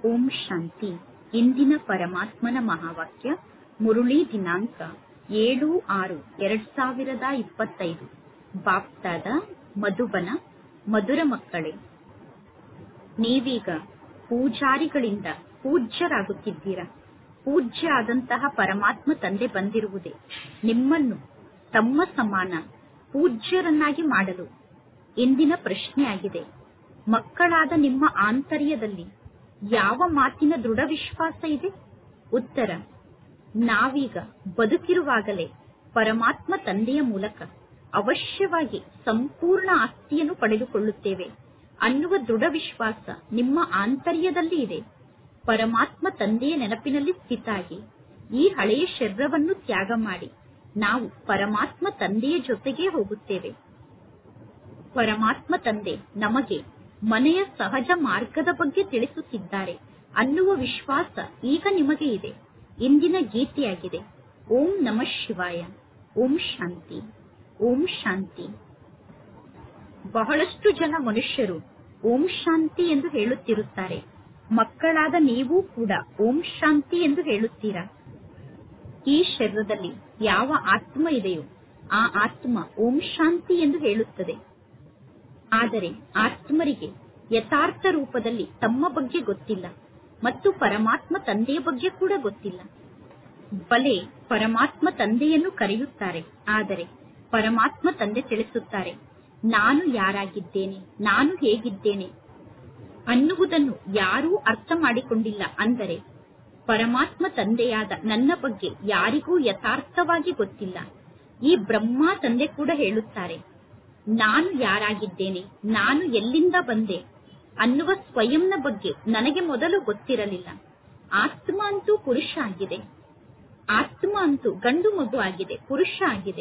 ಓಂ ಶಾಂತಿ ಇಂದಿನ ಪರಮಾತ್ಮನ ಮಹಾವಾಕ್ಯ ಮುರುಳಿ ದಿನಾಂಕ ಏಳು ಆರು ಎರಡ್ ಸಾವಿರದ ಇಪ್ಪತ್ತೈದು ಬಾಪ್ತಾದ ಮಧುಬನ ಮಧುರ ಮಕ್ಕಳೇ ನೀವೀಗ ಪೂಜಾರಿಗಳಿಂದ ಪೂಜ್ಯರಾಗುತ್ತಿದ್ದೀರಾ ಪೂಜ್ಯ ಆದಂತಹ ಪರಮಾತ್ಮ ತಂದೆ ಬಂದಿರುವುದೇ ನಿಮ್ಮನ್ನು ತಮ್ಮ ಸಮಾನ ಪೂಜ್ಯರನ್ನಾಗಿ ಮಾಡಲು ಇಂದಿನ ಪ್ರಶ್ನೆಯಾಗಿದೆ ಮಕ್ಕಳಾದ ನಿಮ್ಮ ಆಂತರ್ಯದಲ್ಲಿ ಯಾವ ಮಾತಿನ ದೃಢ ವಿಶ್ವಾಸ ಇದೆ ಉತ್ತರ ನಾವೀಗ ಬದುಕಿರುವಾಗಲೇ ಪರಮಾತ್ಮ ತಂದೆಯ ಮೂಲಕ ಅವಶ್ಯವಾಗಿ ಸಂಪೂರ್ಣ ಆಸ್ತಿಯನ್ನು ಪಡೆದುಕೊಳ್ಳುತ್ತೇವೆ ಅನ್ನುವ ದೃಢ ವಿಶ್ವಾಸ ನಿಮ್ಮ ಆಂತರ್ಯದಲ್ಲಿ ಇದೆ ಪರಮಾತ್ಮ ತಂದೆಯ ನೆನಪಿನಲ್ಲಿ ಸ್ಥಿತಾಗಿ ಈ ಹಳೆಯ ಶರೀರವನ್ನು ತ್ಯಾಗ ಮಾಡಿ ನಾವು ಪರಮಾತ್ಮ ತಂದೆಯ ಜೊತೆಗೇ ಹೋಗುತ್ತೇವೆ ಪರಮಾತ್ಮ ತಂದೆ ನಮಗೆ ಮನೆಯ ಸಹಜ ಮಾರ್ಗದ ಬಗ್ಗೆ ತಿಳಿಸುತ್ತಿದ್ದಾರೆ ಅನ್ನುವ ವಿಶ್ವಾಸ ಈಗ ನಿಮಗೆ ಇದೆ ಇಂದಿನ ಗೀತೆಯಾಗಿದೆ ಓಂ ನಮಃ ಶಿವಾಯ ಓಂ ಶಾಂತಿ ಓಂ ಶಾಂತಿ ಬಹಳಷ್ಟು ಜನ ಮನುಷ್ಯರು ಓಂ ಶಾಂತಿ ಎಂದು ಹೇಳುತ್ತಿರುತ್ತಾರೆ ಮಕ್ಕಳಾದ ನೀವು ಕೂಡ ಓಂ ಶಾಂತಿ ಎಂದು ಹೇಳುತ್ತೀರಾ ಈ ಶರೀರದಲ್ಲಿ ಯಾವ ಆತ್ಮ ಇದೆಯೋ ಆ ಆತ್ಮ ಓಂ ಶಾಂತಿ ಎಂದು ಹೇಳುತ್ತದೆ ಆದರೆ ಆತ್ಮರಿಗೆ ಯಥಾರ್ಥ ರೂಪದಲ್ಲಿ ತಮ್ಮ ಬಗ್ಗೆ ಗೊತ್ತಿಲ್ಲ ಮತ್ತು ಪರಮಾತ್ಮ ತಂದೆಯ ಬಗ್ಗೆ ಕೂಡ ಗೊತ್ತಿಲ್ಲ ಬಲೆ ಪರಮಾತ್ಮ ತಂದೆಯನ್ನು ಕರೆಯುತ್ತಾರೆ ಆದರೆ ಪರಮಾತ್ಮ ತಂದೆ ತಿಳಿಸುತ್ತಾರೆ ನಾನು ಯಾರಾಗಿದ್ದೇನೆ ನಾನು ಹೇಗಿದ್ದೇನೆ ಅನ್ನುವುದನ್ನು ಯಾರೂ ಅರ್ಥ ಮಾಡಿಕೊಂಡಿಲ್ಲ ಅಂದರೆ ಪರಮಾತ್ಮ ತಂದೆಯಾದ ನನ್ನ ಬಗ್ಗೆ ಯಾರಿಗೂ ಯಥಾರ್ಥವಾಗಿ ಗೊತ್ತಿಲ್ಲ ಈ ಬ್ರಹ್ಮ ತಂದೆ ಕೂಡ ಹೇಳುತ್ತಾರೆ ನಾನು ಯಾರಾಗಿದ್ದೇನೆ ನಾನು ಎಲ್ಲಿಂದ ಬಂದೆ ಅನ್ನುವ ಸ್ವಯಂನ ಬಗ್ಗೆ ನನಗೆ ಮೊದಲು ಗೊತ್ತಿರಲಿಲ್ಲ ಆತ್ಮ ಅಂತೂ ಪುರುಷ ಆಗಿದೆ ಆತ್ಮ ಅಂತೂ ಗಂಡು ಮಗು ಆಗಿದೆ ಪುರುಷ ಆಗಿದೆ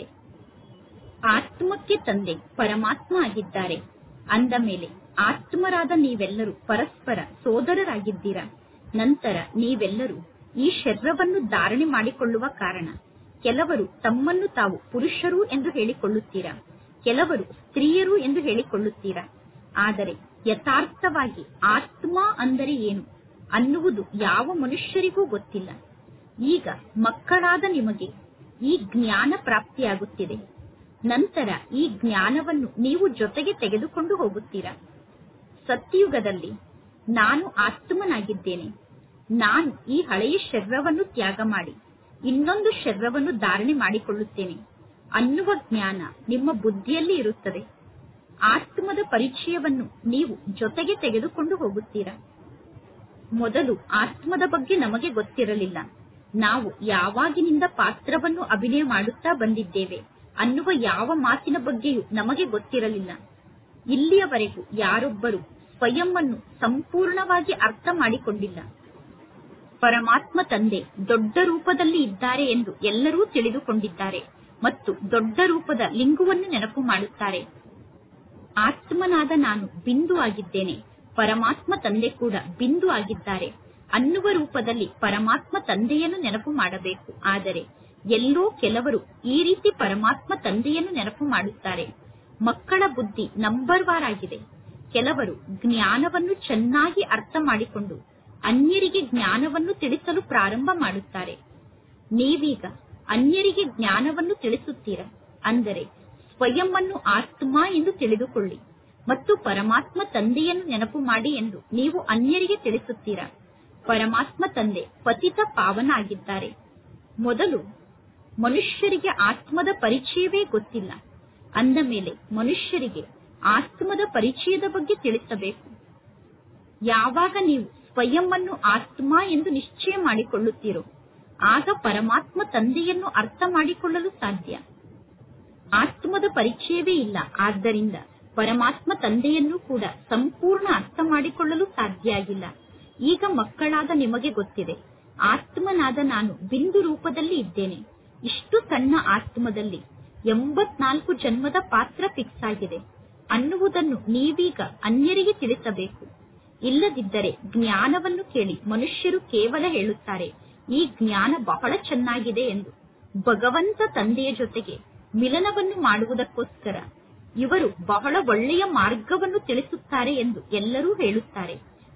ಆತ್ಮಕ್ಕೆ ತಂದೆ ಪರಮಾತ್ಮ ಆಗಿದ್ದಾರೆ ಅಂದ ಮೇಲೆ ಆತ್ಮರಾದ ನೀವೆಲ್ಲರೂ ಪರಸ್ಪರ ಸೋದರರಾಗಿದ್ದೀರಾ ನಂತರ ನೀವೆಲ್ಲರೂ ಈ ಶರೀರವನ್ನು ಧಾರಣೆ ಮಾಡಿಕೊಳ್ಳುವ ಕಾರಣ ಕೆಲವರು ತಮ್ಮನ್ನು ತಾವು ಪುರುಷರು ಎಂದು ಹೇಳಿಕೊಳ್ಳುತ್ತೀರಾ ಕೆಲವರು ಸ್ತ್ರೀಯರು ಎಂದು ಹೇಳಿಕೊಳ್ಳುತ್ತೀರಾ ಆದರೆ ಯಥಾರ್ಥವಾಗಿ ಆತ್ಮ ಅಂದರೆ ಏನು ಅನ್ನುವುದು ಯಾವ ಮನುಷ್ಯರಿಗೂ ಗೊತ್ತಿಲ್ಲ ಈಗ ಮಕ್ಕಳಾದ ನಿಮಗೆ ಈ ಜ್ಞಾನ ಪ್ರಾಪ್ತಿಯಾಗುತ್ತಿದೆ ನಂತರ ಈ ಜ್ಞಾನವನ್ನು ನೀವು ಜೊತೆಗೆ ತೆಗೆದುಕೊಂಡು ಹೋಗುತ್ತೀರಾ ಸತ್ಯಯುಗದಲ್ಲಿ ನಾನು ಆತ್ಮನಾಗಿದ್ದೇನೆ ನಾನು ಈ ಹಳೆಯ ಶರೀರವನ್ನು ತ್ಯಾಗ ಮಾಡಿ ಇನ್ನೊಂದು ಶರೀರವನ್ನು ಧಾರಣೆ ಮಾಡಿಕೊಳ್ಳುತ್ತೇನೆ ಅನ್ನುವ ಜ್ಞಾನ ನಿಮ್ಮ ಬುದ್ಧಿಯಲ್ಲಿ ಇರುತ್ತದೆ ಆತ್ಮದ ಪರಿಚಯವನ್ನು ನೀವು ಜೊತೆಗೆ ತೆಗೆದುಕೊಂಡು ಹೋಗುತ್ತೀರಾ ಮೊದಲು ಆತ್ಮದ ಬಗ್ಗೆ ನಮಗೆ ಗೊತ್ತಿರಲಿಲ್ಲ ನಾವು ಯಾವಾಗಿನಿಂದ ಪಾತ್ರವನ್ನು ಅಭಿನಯ ಮಾಡುತ್ತಾ ಬಂದಿದ್ದೇವೆ ಅನ್ನುವ ಯಾವ ಮಾತಿನ ಬಗ್ಗೆಯೂ ನಮಗೆ ಗೊತ್ತಿರಲಿಲ್ಲ ಇಲ್ಲಿಯವರೆಗೂ ಯಾರೊಬ್ಬರು ಸ್ವಯಂವನ್ನು ಸಂಪೂರ್ಣವಾಗಿ ಅರ್ಥ ಮಾಡಿಕೊಂಡಿಲ್ಲ ಪರಮಾತ್ಮ ತಂದೆ ದೊಡ್ಡ ರೂಪದಲ್ಲಿ ಇದ್ದಾರೆ ಎಂದು ಎಲ್ಲರೂ ತಿಳಿದುಕೊಂಡಿದ್ದಾರೆ ಮತ್ತು ದೊಡ್ಡ ರೂಪದ ಲಿಂಗುವನ್ನು ನೆನಪು ಮಾಡುತ್ತಾರೆ ಆತ್ಮನಾದ ನಾನು ಬಿಂದು ಆಗಿದ್ದೇನೆ ಪರಮಾತ್ಮ ತಂದೆ ಕೂಡ ಬಿಂದು ಆಗಿದ್ದಾರೆ ಅನ್ನುವ ರೂಪದಲ್ಲಿ ಪರಮಾತ್ಮ ತಂದೆಯನ್ನು ನೆನಪು ಮಾಡಬೇಕು ಆದರೆ ಎಲ್ಲೋ ಕೆಲವರು ಈ ರೀತಿ ಪರಮಾತ್ಮ ತಂದೆಯನ್ನು ನೆನಪು ಮಾಡುತ್ತಾರೆ ಮಕ್ಕಳ ಬುದ್ಧಿ ನಂಬರ್ ವಾರ್ ಆಗಿದೆ ಕೆಲವರು ಜ್ಞಾನವನ್ನು ಚೆನ್ನಾಗಿ ಅರ್ಥ ಮಾಡಿಕೊಂಡು ಅನ್ಯರಿಗೆ ಜ್ಞಾನವನ್ನು ತಿಳಿಸಲು ಪ್ರಾರಂಭ ಮಾಡುತ್ತಾರೆ ನೀವೀಗ ಅನ್ಯರಿಗೆ ಜ್ಞಾನವನ್ನು ತಿಳಿಸುತ್ತೀರಾ ಅಂದರೆ ಸ್ವಯಂವನ್ನು ಆತ್ಮ ಎಂದು ತಿಳಿದುಕೊಳ್ಳಿ ಮತ್ತು ಪರಮಾತ್ಮ ತಂದೆಯನ್ನು ನೆನಪು ಮಾಡಿ ಎಂದು ನೀವು ಅನ್ಯರಿಗೆ ತಿಳಿಸುತ್ತೀರಾ ಪರಮಾತ್ಮ ತಂದೆ ಪತಿತ ಪಾವನ ಆಗಿದ್ದಾರೆ ಮೊದಲು ಮನುಷ್ಯರಿಗೆ ಆತ್ಮದ ಪರಿಚಯವೇ ಗೊತ್ತಿಲ್ಲ ಅಂದ ಮೇಲೆ ಮನುಷ್ಯರಿಗೆ ಆತ್ಮದ ಪರಿಚಯದ ಬಗ್ಗೆ ತಿಳಿಸಬೇಕು ಯಾವಾಗ ನೀವು ಸ್ವಯಂವನ್ನು ಆತ್ಮ ಎಂದು ನಿಶ್ಚಯ ಮಾಡಿಕೊಳ್ಳುತ್ತೀರೋ ಆಗ ಪರಮಾತ್ಮ ತಂದೆಯನ್ನು ಅರ್ಥ ಮಾಡಿಕೊಳ್ಳಲು ಸಾಧ್ಯ ಆತ್ಮದ ಪರಿಚಯವೇ ಇಲ್ಲ ಆದ್ದರಿಂದ ಪರಮಾತ್ಮ ತಂದೆಯನ್ನು ಕೂಡ ಸಂಪೂರ್ಣ ಅರ್ಥ ಮಾಡಿಕೊಳ್ಳಲು ಸಾಧ್ಯ ಆಗಿಲ್ಲ ಈಗ ಮಕ್ಕಳಾದ ನಿಮಗೆ ಗೊತ್ತಿದೆ ಆತ್ಮನಾದ ನಾನು ಬಿಂದು ರೂಪದಲ್ಲಿ ಇದ್ದೇನೆ ಇಷ್ಟು ಸಣ್ಣ ಆತ್ಮದಲ್ಲಿ ಎಂಬತ್ನಾಲ್ಕು ಜನ್ಮದ ಪಾತ್ರ ಫಿಕ್ಸ್ ಆಗಿದೆ ಅನ್ನುವುದನ್ನು ನೀವೀಗ ಅನ್ಯರಿಗೆ ತಿಳಿಸಬೇಕು ಇಲ್ಲದಿದ್ದರೆ ಜ್ಞಾನವನ್ನು ಕೇಳಿ ಮನುಷ್ಯರು ಕೇವಲ ಹೇಳುತ್ತಾರೆ ಈ ಜ್ಞಾನ ಬಹಳ ಚೆನ್ನಾಗಿದೆ ಎಂದು ಭಗವಂತ ತಂದೆಯ ಜೊತೆಗೆ ಮಿಲನವನ್ನು ಮಾಡುವುದಕ್ಕೋಸ್ಕರ ಇವರು ಬಹಳ ಒಳ್ಳೆಯ ಮಾರ್ಗವನ್ನು ತಿಳಿಸುತ್ತಾರೆ ಎಂದು ಎಲ್ಲರೂ ಹೇಳುತ್ತಾರೆ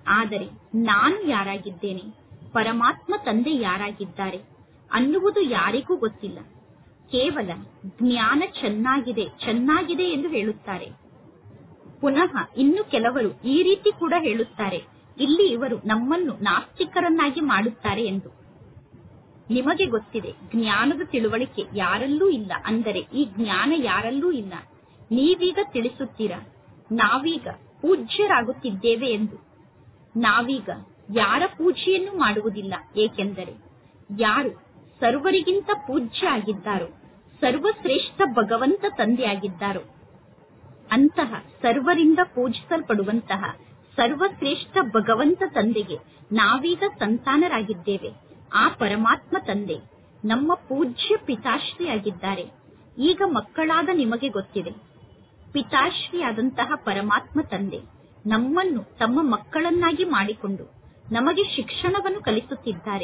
ಆದರೆ ನಾನು ಯಾರಾಗಿದ್ದೇನೆ ಪರಮಾತ್ಮ ತಂದೆ ಯಾರಾಗಿದ್ದಾರೆ ಅನ್ನುವುದು ಯಾರಿಗೂ ಗೊತ್ತಿಲ್ಲ ಕೇವಲ ಜ್ಞಾನ ಚೆನ್ನಾಗಿದೆ ಚೆನ್ನಾಗಿದೆ ಎಂದು ಹೇಳುತ್ತಾರೆ ಪುನಃ ಇನ್ನು ಕೆಲವರು ಈ ರೀತಿ ಕೂಡ ಹೇಳುತ್ತಾರೆ ಇಲ್ಲಿ ಇವರು ನಮ್ಮನ್ನು ನಾಸ್ತಿಕರನ್ನಾಗಿ ಮಾಡುತ್ತಾರೆ ಎಂದು ನಿಮಗೆ ಗೊತ್ತಿದೆ ಜ್ಞಾನದ ತಿಳುವಳಿಕೆ ಯಾರಲ್ಲೂ ಇಲ್ಲ ಅಂದರೆ ಈ ಜ್ಞಾನ ಯಾರಲ್ಲೂ ಇಲ್ಲ ನೀವೀಗ ತಿಳಿಸುತ್ತೀರಾ ನಾವೀಗ ಪೂಜ್ಯರಾಗುತ್ತಿದ್ದೇವೆ ಎಂದು ನಾವೀಗ ಯಾರ ಪೂಜೆಯನ್ನು ಮಾಡುವುದಿಲ್ಲ ಏಕೆಂದರೆ ಯಾರು ಸರ್ವರಿಗಿಂತ ಪೂಜ್ಯ ಆಗಿದ್ದಾರೋ ಸರ್ವಶ್ರೇಷ್ಠ ಭಗವಂತ ತಂದೆಯಾಗಿದ್ದಾರೋ ಅಂತಹ ಸರ್ವರಿಂದ ಪೂಜಿಸಲ್ಪಡುವಂತಹ ಸರ್ವಶ್ರೇಷ್ಠ ಭಗವಂತ ತಂದೆಗೆ ನಾವೀಗ ಸಂತಾನರಾಗಿದ್ದೇವೆ ಆ ಪರಮಾತ್ಮ ತಂದೆ ನಮ್ಮ ಪೂಜ್ಯ ಪಿತಾಶ್ರೀಯಾಗಿದ್ದಾರೆ ಈಗ ಮಕ್ಕಳಾದ ನಿಮಗೆ ಗೊತ್ತಿದೆ ಪಿತಾಶ್ರೀಯಾದಂತಹ ಪರಮಾತ್ಮ ತಂದೆ ನಮ್ಮನ್ನು ತಮ್ಮ ಮಕ್ಕಳನ್ನಾಗಿ ಮಾಡಿಕೊಂಡು ನಮಗೆ ಶಿಕ್ಷಣವನ್ನು ಕಲಿಸುತ್ತಿದ್ದಾರೆ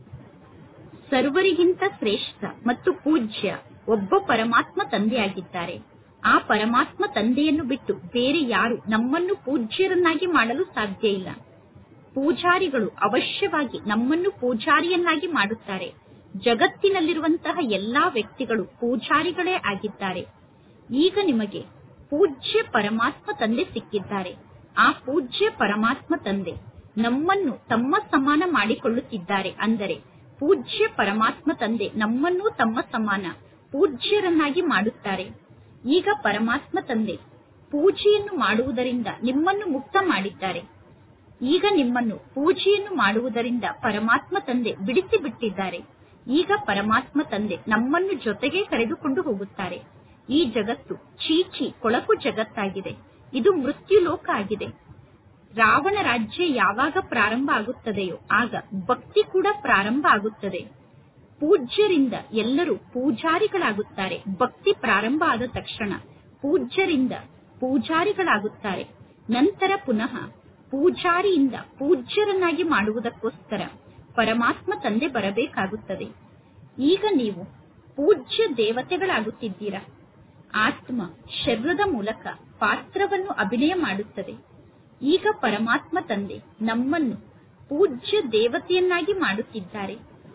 ಸರ್ವರಿಗಿಂತ ಶ್ರೇಷ್ಠ ಮತ್ತು ಪೂಜ್ಯ ಒಬ್ಬ ಪರಮಾತ್ಮ ತಂದೆಯಾಗಿದ್ದಾರೆ ಆ ಪರಮಾತ್ಮ ತಂದೆಯನ್ನು ಬಿಟ್ಟು ಬೇರೆ ಯಾರು ನಮ್ಮನ್ನು ಪೂಜ್ಯರನ್ನಾಗಿ ಮಾಡಲು ಸಾಧ್ಯ ಇಲ್ಲ ಪೂಜಾರಿಗಳು ಅವಶ್ಯವಾಗಿ ನಮ್ಮನ್ನು ಪೂಜಾರಿಯನ್ನಾಗಿ ಮಾಡುತ್ತಾರೆ ಜಗತ್ತಿನಲ್ಲಿರುವಂತಹ ಎಲ್ಲಾ ವ್ಯಕ್ತಿಗಳು ಪೂಜಾರಿಗಳೇ ಆಗಿದ್ದಾರೆ ಈಗ ನಿಮಗೆ ಪೂಜ್ಯ ಪರಮಾತ್ಮ ತಂದೆ ಸಿಕ್ಕಿದ್ದಾರೆ ಆ ಪೂಜ್ಯ ಪರಮಾತ್ಮ ತಂದೆ ನಮ್ಮನ್ನು ತಮ್ಮ ಸಮಾನ ಮಾಡಿಕೊಳ್ಳುತ್ತಿದ್ದಾರೆ ಅಂದರೆ ಪೂಜ್ಯ ಪರಮಾತ್ಮ ತಂದೆ ನಮ್ಮನ್ನು ತಮ್ಮ ಸಮಾನ ಪೂಜ್ಯರನ್ನಾಗಿ ಮಾಡುತ್ತಾರೆ ಈಗ ಪರಮಾತ್ಮ ತಂದೆ ಪೂಜೆಯನ್ನು ಮಾಡುವುದರಿಂದ ನಿಮ್ಮನ್ನು ಮುಕ್ತ ಮಾಡಿದ್ದಾರೆ ಈಗ ನಿಮ್ಮನ್ನು ಪೂಜೆಯನ್ನು ಮಾಡುವುದರಿಂದ ಪರಮಾತ್ಮ ತಂದೆ ಬಿಡಿಸಿ ಬಿಟ್ಟಿದ್ದಾರೆ ಈಗ ಪರಮಾತ್ಮ ತಂದೆ ನಮ್ಮನ್ನು ಜೊತೆಗೆ ಕರೆದುಕೊಂಡು ಹೋಗುತ್ತಾರೆ ಈ ಜಗತ್ತು ಚೀಚಿ ಕೊಳಕು ಜಗತ್ತಾಗಿದೆ ಇದು ಮೃತ್ಯು ಲೋಕ ಆಗಿದೆ ರಾವಣ ರಾಜ್ಯ ಯಾವಾಗ ಪ್ರಾರಂಭ ಆಗುತ್ತದೆಯೋ ಆಗ ಭಕ್ತಿ ಕೂಡ ಪ್ರಾರಂಭ ಆಗುತ್ತದೆ ಪೂಜ್ಯರಿಂದ ಎಲ್ಲರೂ ಪೂಜಾರಿಗಳಾಗುತ್ತಾರೆ ಭಕ್ತಿ ಪ್ರಾರಂಭ ಆದ ತಕ್ಷಣ ಪೂಜ್ಯರಿಂದ ಪೂಜಾರಿಗಳಾಗುತ್ತಾರೆ ನಂತರ ಪುನಃ ಪೂಜಾರಿಯಿಂದ ಪೂಜ್ಯರನ್ನಾಗಿ ಮಾಡುವುದಕ್ಕೋಸ್ಕರ ಪರಮಾತ್ಮ ತಂದೆ ಬರಬೇಕಾಗುತ್ತದೆ ಈಗ ನೀವು ಪೂಜ್ಯ ದೇವತೆಗಳಾಗುತ್ತಿದ್ದೀರಾ ಆತ್ಮ ಶರೀರದ ಮೂಲಕ ಪಾತ್ರವನ್ನು ಅಭಿನಯ ಮಾಡುತ್ತದೆ ಈಗ ಪರಮಾತ್ಮ ತಂದೆ ನಮ್ಮನ್ನು ಪೂಜ್ಯ ದೇವತೆಯನ್ನಾಗಿ ಮಾಡುತ್ತಿದ್ದಾರೆ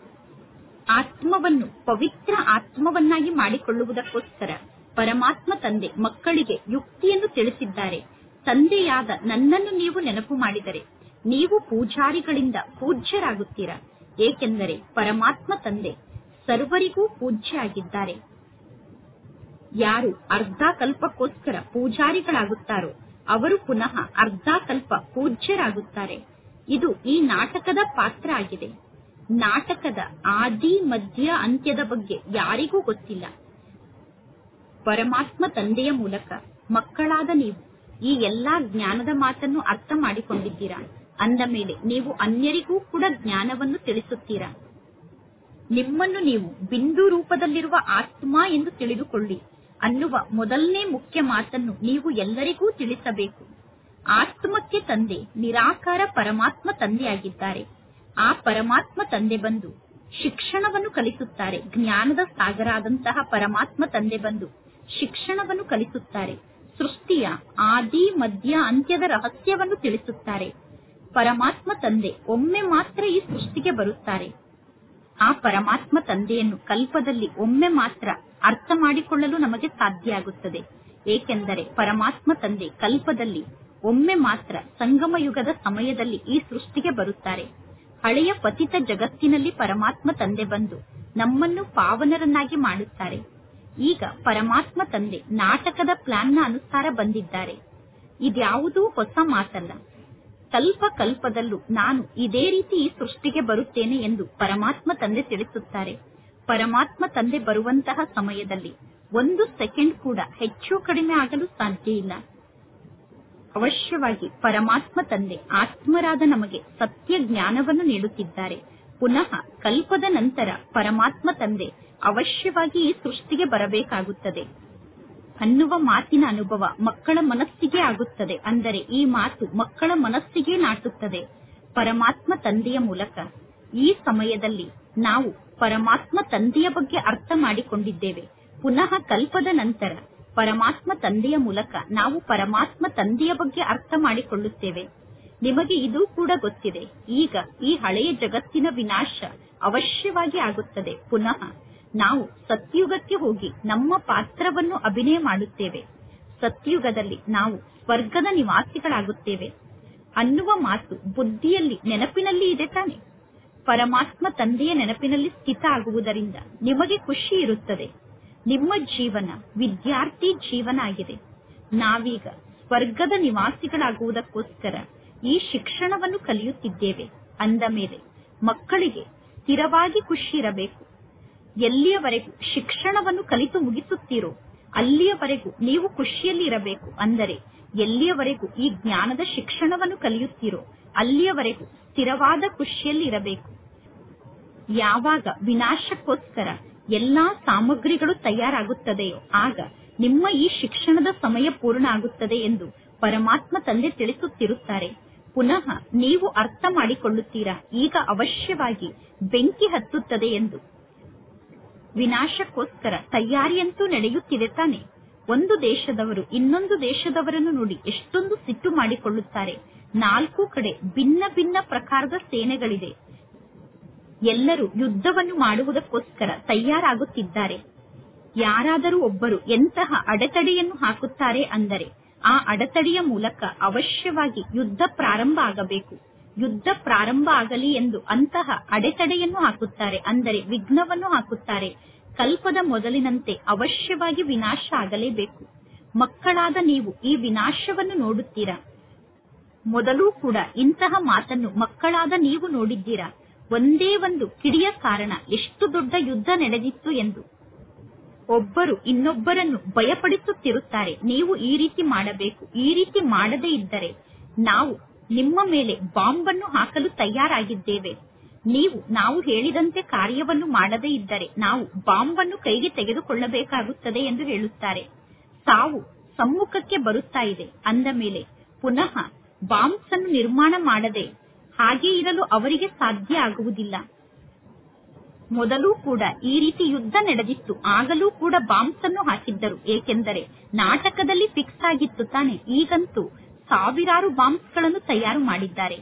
ಆತ್ಮವನ್ನು ಪವಿತ್ರ ಆತ್ಮವನ್ನಾಗಿ ಮಾಡಿಕೊಳ್ಳುವುದಕ್ಕೋಸ್ಕರ ಪರಮಾತ್ಮ ತಂದೆ ಮಕ್ಕಳಿಗೆ ಯುಕ್ತಿಯನ್ನು ತಿಳಿಸಿದ್ದಾರೆ ತಂದೆಯಾದ ನನ್ನನ್ನು ನೀವು ನೆನಪು ಮಾಡಿದರೆ ನೀವು ಪೂಜಾರಿಗಳಿಂದ ಪೂಜ್ಯರಾಗುತ್ತೀರಾ ಏಕೆಂದರೆ ಪರಮಾತ್ಮ ತಂದೆ ಸರ್ವರಿಗೂ ಪೂಜ್ಯ ಆಗಿದ್ದಾರೆ ಯಾರು ಅರ್ಧ ಕಲ್ಪಕ್ಕೋಸ್ಕರ ಪೂಜಾರಿಗಳಾಗುತ್ತಾರೋ ಅವರು ಪುನಃ ಅರ್ಧ ಕಲ್ಪ ಪೂಜ್ಯರಾಗುತ್ತಾರೆ ಇದು ಈ ನಾಟಕದ ಪಾತ್ರ ಆಗಿದೆ ನಾಟಕದ ಆದಿ ಮಧ್ಯ ಅಂತ್ಯದ ಬಗ್ಗೆ ಯಾರಿಗೂ ಗೊತ್ತಿಲ್ಲ ಪರಮಾತ್ಮ ತಂದೆಯ ಮೂಲಕ ಮಕ್ಕಳಾದ ನೀವು ಈ ಎಲ್ಲಾ ಜ್ಞಾನದ ಮಾತನ್ನು ಅರ್ಥ ಮಾಡಿಕೊಂಡಿದ್ದೀರಾ ಅಂದ ಮೇಲೆ ನೀವು ಅನ್ಯರಿಗೂ ಕೂಡ ಜ್ಞಾನವನ್ನು ತಿಳಿಸುತ್ತೀರಾ ನಿಮ್ಮನ್ನು ನೀವು ಬಿಂದು ರೂಪದಲ್ಲಿರುವ ಆತ್ಮ ಎಂದು ತಿಳಿದುಕೊಳ್ಳಿ ಅನ್ನುವ ಮೊದಲನೇ ಮುಖ್ಯ ಮಾತನ್ನು ನೀವು ಎಲ್ಲರಿಗೂ ತಿಳಿಸಬೇಕು ಆತ್ಮಕ್ಕೆ ತಂದೆ ನಿರಾಕಾರ ಪರಮಾತ್ಮ ತಂದೆಯಾಗಿದ್ದಾರೆ ಆ ಪರಮಾತ್ಮ ತಂದೆ ಬಂದು ಶಿಕ್ಷಣವನ್ನು ಕಲಿಸುತ್ತಾರೆ ಜ್ಞಾನದ ಸಾಗರ ಆದಂತಹ ಪರಮಾತ್ಮ ತಂದೆ ಬಂದು ಶಿಕ್ಷಣವನ್ನು ಕಲಿಸುತ್ತಾರೆ ಸೃಷ್ಟಿಯ ಆದಿ ಮಧ್ಯ ಅಂತ್ಯದ ರಹಸ್ಯವನ್ನು ತಿಳಿಸುತ್ತಾರೆ ಪರಮಾತ್ಮ ತಂದೆ ಒಮ್ಮೆ ಮಾತ್ರ ಈ ಸೃಷ್ಟಿಗೆ ಬರುತ್ತಾರೆ ಆ ಪರಮಾತ್ಮ ತಂದೆಯನ್ನು ಕಲ್ಪದಲ್ಲಿ ಒಮ್ಮೆ ಮಾತ್ರ ಅರ್ಥ ಮಾಡಿಕೊಳ್ಳಲು ನಮಗೆ ಸಾಧ್ಯ ಆಗುತ್ತದೆ ಏಕೆಂದರೆ ಪರಮಾತ್ಮ ತಂದೆ ಕಲ್ಪದಲ್ಲಿ ಒಮ್ಮೆ ಮಾತ್ರ ಸಂಗಮ ಯುಗದ ಸಮಯದಲ್ಲಿ ಈ ಸೃಷ್ಟಿಗೆ ಬರುತ್ತಾರೆ ಹಳೆಯ ಪತಿತ ಜಗತ್ತಿನಲ್ಲಿ ಪರಮಾತ್ಮ ತಂದೆ ಬಂದು ನಮ್ಮನ್ನು ಪಾವನರನ್ನಾಗಿ ಮಾಡುತ್ತಾರೆ ಈಗ ಪರಮಾತ್ಮ ತಂದೆ ನಾಟಕದ ಪ್ಲಾನ್ನ ಅನುಸಾರ ಬಂದಿದ್ದಾರೆ ಇದ್ಯಾವುದೂ ಹೊಸ ಮಾತಲ್ಲ ಕಲ್ಪ ಕಲ್ಪದಲ್ಲೂ ನಾನು ಇದೇ ರೀತಿ ಈ ಸೃಷ್ಟಿಗೆ ಬರುತ್ತೇನೆ ಎಂದು ಪರಮಾತ್ಮ ತಂದೆ ತಿಳಿಸುತ್ತಾರೆ ಪರಮಾತ್ಮ ತಂದೆ ಬರುವಂತಹ ಸಮಯದಲ್ಲಿ ಒಂದು ಸೆಕೆಂಡ್ ಕೂಡ ಹೆಚ್ಚು ಕಡಿಮೆ ಆಗಲು ಸಾಧ್ಯ ಇಲ್ಲ ಅವಶ್ಯವಾಗಿ ಪರಮಾತ್ಮ ತಂದೆ ಆತ್ಮರಾದ ನಮಗೆ ಸತ್ಯ ಜ್ಞಾನವನ್ನು ನೀಡುತ್ತಿದ್ದಾರೆ ಪುನಃ ಕಲ್ಪದ ನಂತರ ಪರಮಾತ್ಮ ತಂದೆ ಅವಶ್ಯವಾಗಿ ಈ ಸೃಷ್ಟಿಗೆ ಬರಬೇಕಾಗುತ್ತದೆ ಅನ್ನುವ ಮಾತಿನ ಅನುಭವ ಮಕ್ಕಳ ಮನಸ್ಸಿಗೆ ಆಗುತ್ತದೆ ಅಂದರೆ ಈ ಮಾತು ಮಕ್ಕಳ ಮನಸ್ಸಿಗೆ ನಾಟುತ್ತದೆ ಪರಮಾತ್ಮ ತಂದೆಯ ಮೂಲಕ ಈ ಸಮಯದಲ್ಲಿ ನಾವು ಪರಮಾತ್ಮ ತಂದೆಯ ಬಗ್ಗೆ ಅರ್ಥ ಮಾಡಿಕೊಂಡಿದ್ದೇವೆ ಪುನಃ ಕಲ್ಪದ ನಂತರ ಪರಮಾತ್ಮ ತಂದೆಯ ಮೂಲಕ ನಾವು ಪರಮಾತ್ಮ ತಂದೆಯ ಬಗ್ಗೆ ಅರ್ಥ ಮಾಡಿಕೊಳ್ಳುತ್ತೇವೆ ನಿಮಗೆ ಇದು ಕೂಡ ಗೊತ್ತಿದೆ ಈಗ ಈ ಹಳೆಯ ಜಗತ್ತಿನ ವಿನಾಶ ಅವಶ್ಯವಾಗಿ ಆಗುತ್ತದೆ ಪುನಃ ನಾವು ಸತ್ಯುಗಕ್ಕೆ ಹೋಗಿ ನಮ್ಮ ಪಾತ್ರವನ್ನು ಅಭಿನಯ ಮಾಡುತ್ತೇವೆ ಸತ್ಯುಗದಲ್ಲಿ ನಾವು ಸ್ವರ್ಗದ ನಿವಾಸಿಗಳಾಗುತ್ತೇವೆ ಅನ್ನುವ ಮಾತು ಬುದ್ಧಿಯಲ್ಲಿ ನೆನಪಿನಲ್ಲಿ ಇದೆ ತಾನೆ ಪರಮಾತ್ಮ ತಂದೆಯ ನೆನಪಿನಲ್ಲಿ ಸ್ಥಿತ ಆಗುವುದರಿಂದ ನಿಮಗೆ ಖುಷಿ ಇರುತ್ತದೆ ನಿಮ್ಮ ಜೀವನ ವಿದ್ಯಾರ್ಥಿ ಜೀವನ ಆಗಿದೆ ನಾವೀಗ ಸ್ವರ್ಗದ ನಿವಾಸಿಗಳಾಗುವುದಕ್ಕೋಸ್ಕರ ಈ ಶಿಕ್ಷಣವನ್ನು ಕಲಿಯುತ್ತಿದ್ದೇವೆ ಅಂದ ಮೇಲೆ ಮಕ್ಕಳಿಗೆ ಸ್ಥಿರವಾಗಿ ಖುಷಿ ಇರಬೇಕು ಎಲ್ಲಿಯವರೆಗೂ ಶಿಕ್ಷಣವನ್ನು ಕಲಿತು ಮುಗಿಸುತ್ತೀರೋ ಅಲ್ಲಿಯವರೆಗೂ ನೀವು ಖುಷಿಯಲ್ಲಿ ಇರಬೇಕು ಅಂದರೆ ಎಲ್ಲಿಯವರೆಗೂ ಈ ಜ್ಞಾನದ ಶಿಕ್ಷಣವನ್ನು ಕಲಿಯುತ್ತೀರೋ ಅಲ್ಲಿಯವರೆಗೂ ಸ್ಥಿರವಾದ ಖುಷಿಯಲ್ಲಿ ಇರಬೇಕು ಯಾವಾಗ ವಿನಾಶಕ್ಕೋಸ್ಕರ ಎಲ್ಲಾ ಸಾಮಗ್ರಿಗಳು ತಯಾರಾಗುತ್ತದೆಯೋ ಆಗ ನಿಮ್ಮ ಈ ಶಿಕ್ಷಣದ ಸಮಯ ಪೂರ್ಣ ಆಗುತ್ತದೆ ಎಂದು ಪರಮಾತ್ಮ ತಂದೆ ತಿಳಿಸುತ್ತಿರುತ್ತಾರೆ ಪುನಃ ನೀವು ಅರ್ಥ ಮಾಡಿಕೊಳ್ಳುತ್ತೀರಾ ಈಗ ಅವಶ್ಯವಾಗಿ ಬೆಂಕಿ ಹತ್ತುತ್ತದೆ ಎಂದು ವಿನಾಶಕ್ಕೋಸ್ಕರ ತಯಾರಿಯಂತೂ ನಡೆಯುತ್ತಿದೆ ತಾನೆ ಒಂದು ದೇಶದವರು ಇನ್ನೊಂದು ದೇಶದವರನ್ನು ನೋಡಿ ಎಷ್ಟೊಂದು ಸಿಟ್ಟು ಮಾಡಿಕೊಳ್ಳುತ್ತಾರೆ ನಾಲ್ಕು ಕಡೆ ಭಿನ್ನ ಭಿನ್ನ ಪ್ರಕಾರದ ಸೇನೆಗಳಿದೆ ಎಲ್ಲರೂ ಯುದ್ಧವನ್ನು ಮಾಡುವುದಕ್ಕೋಸ್ಕರ ತಯಾರಾಗುತ್ತಿದ್ದಾರೆ ಯಾರಾದರೂ ಒಬ್ಬರು ಎಂತಹ ಅಡೆತಡೆಯನ್ನು ಹಾಕುತ್ತಾರೆ ಅಂದರೆ ಆ ಅಡೆತಡೆಯ ಮೂಲಕ ಅವಶ್ಯವಾಗಿ ಯುದ್ಧ ಪ್ರಾರಂಭ ಆಗಬೇಕು ಯುದ್ಧ ಪ್ರಾರಂಭ ಆಗಲಿ ಎಂದು ಅಂತಹ ಅಡೆತಡೆಯನ್ನು ಹಾಕುತ್ತಾರೆ ಅಂದರೆ ವಿಘ್ನವನ್ನು ಹಾಕುತ್ತಾರೆ ಕಲ್ಪದ ಮೊದಲಿನಂತೆ ಅವಶ್ಯವಾಗಿ ವಿನಾಶ ಆಗಲೇಬೇಕು ಮಕ್ಕಳಾದ ನೀವು ಈ ವಿನಾಶವನ್ನು ನೋಡುತ್ತೀರಾ ಮೊದಲು ಕೂಡ ಇಂತಹ ಮಾತನ್ನು ಮಕ್ಕಳಾದ ನೀವು ನೋಡಿದ್ದೀರಾ ಒಂದೇ ಒಂದು ಕಿಡಿಯ ಕಾರಣ ಎಷ್ಟು ದೊಡ್ಡ ಯುದ್ಧ ನಡೆದಿತ್ತು ಎಂದು ಒಬ್ಬರು ಇನ್ನೊಬ್ಬರನ್ನು ಭಯಪಡಿಸುತ್ತಿರುತ್ತಾರೆ ನೀವು ಈ ರೀತಿ ಮಾಡಬೇಕು ಈ ರೀತಿ ಮಾಡದೇ ಇದ್ದರೆ ನಾವು ನಿಮ್ಮ ಮೇಲೆ ಬಾಂಬನ್ನು ಹಾಕಲು ತಯಾರಾಗಿದ್ದೇವೆ ನೀವು ನಾವು ಹೇಳಿದಂತೆ ಕಾರ್ಯವನ್ನು ಮಾಡದೇ ಇದ್ದರೆ ನಾವು ಬಾಂಬನ್ನು ಕೈಗೆ ತೆಗೆದುಕೊಳ್ಳಬೇಕಾಗುತ್ತದೆ ಎಂದು ಹೇಳುತ್ತಾರೆ ಸಾವು ಸಮ್ಮುಖಕ್ಕೆ ಬರುತ್ತಾ ಇದೆ ಅಂದ ಮೇಲೆ ಪುನಃ ಬಾಂಬ್ಸ್ ಅನ್ನು ನಿರ್ಮಾಣ ಮಾಡದೆ ಹಾಗೆ ಇರಲು ಅವರಿಗೆ ಸಾಧ್ಯ ಆಗುವುದಿಲ್ಲ ಮೊದಲು ಕೂಡ ಈ ರೀತಿ ಯುದ್ಧ ನಡೆದಿತ್ತು ಆಗಲೂ ಕೂಡ ಬಾಂಬ್ಸ್ ಅನ್ನು ಹಾಕಿದ್ದರು ಏಕೆಂದರೆ ನಾಟಕದಲ್ಲಿ ಫಿಕ್ಸ್ ಆಗಿತ್ತು ತಾನೆ ಈಗಂತೂ ಸಾವಿರಾರು ಬಾಂಬ್ಸ್ ಗಳನ್ನು ತಯಾರು ಮಾಡಿದ್ದಾರೆ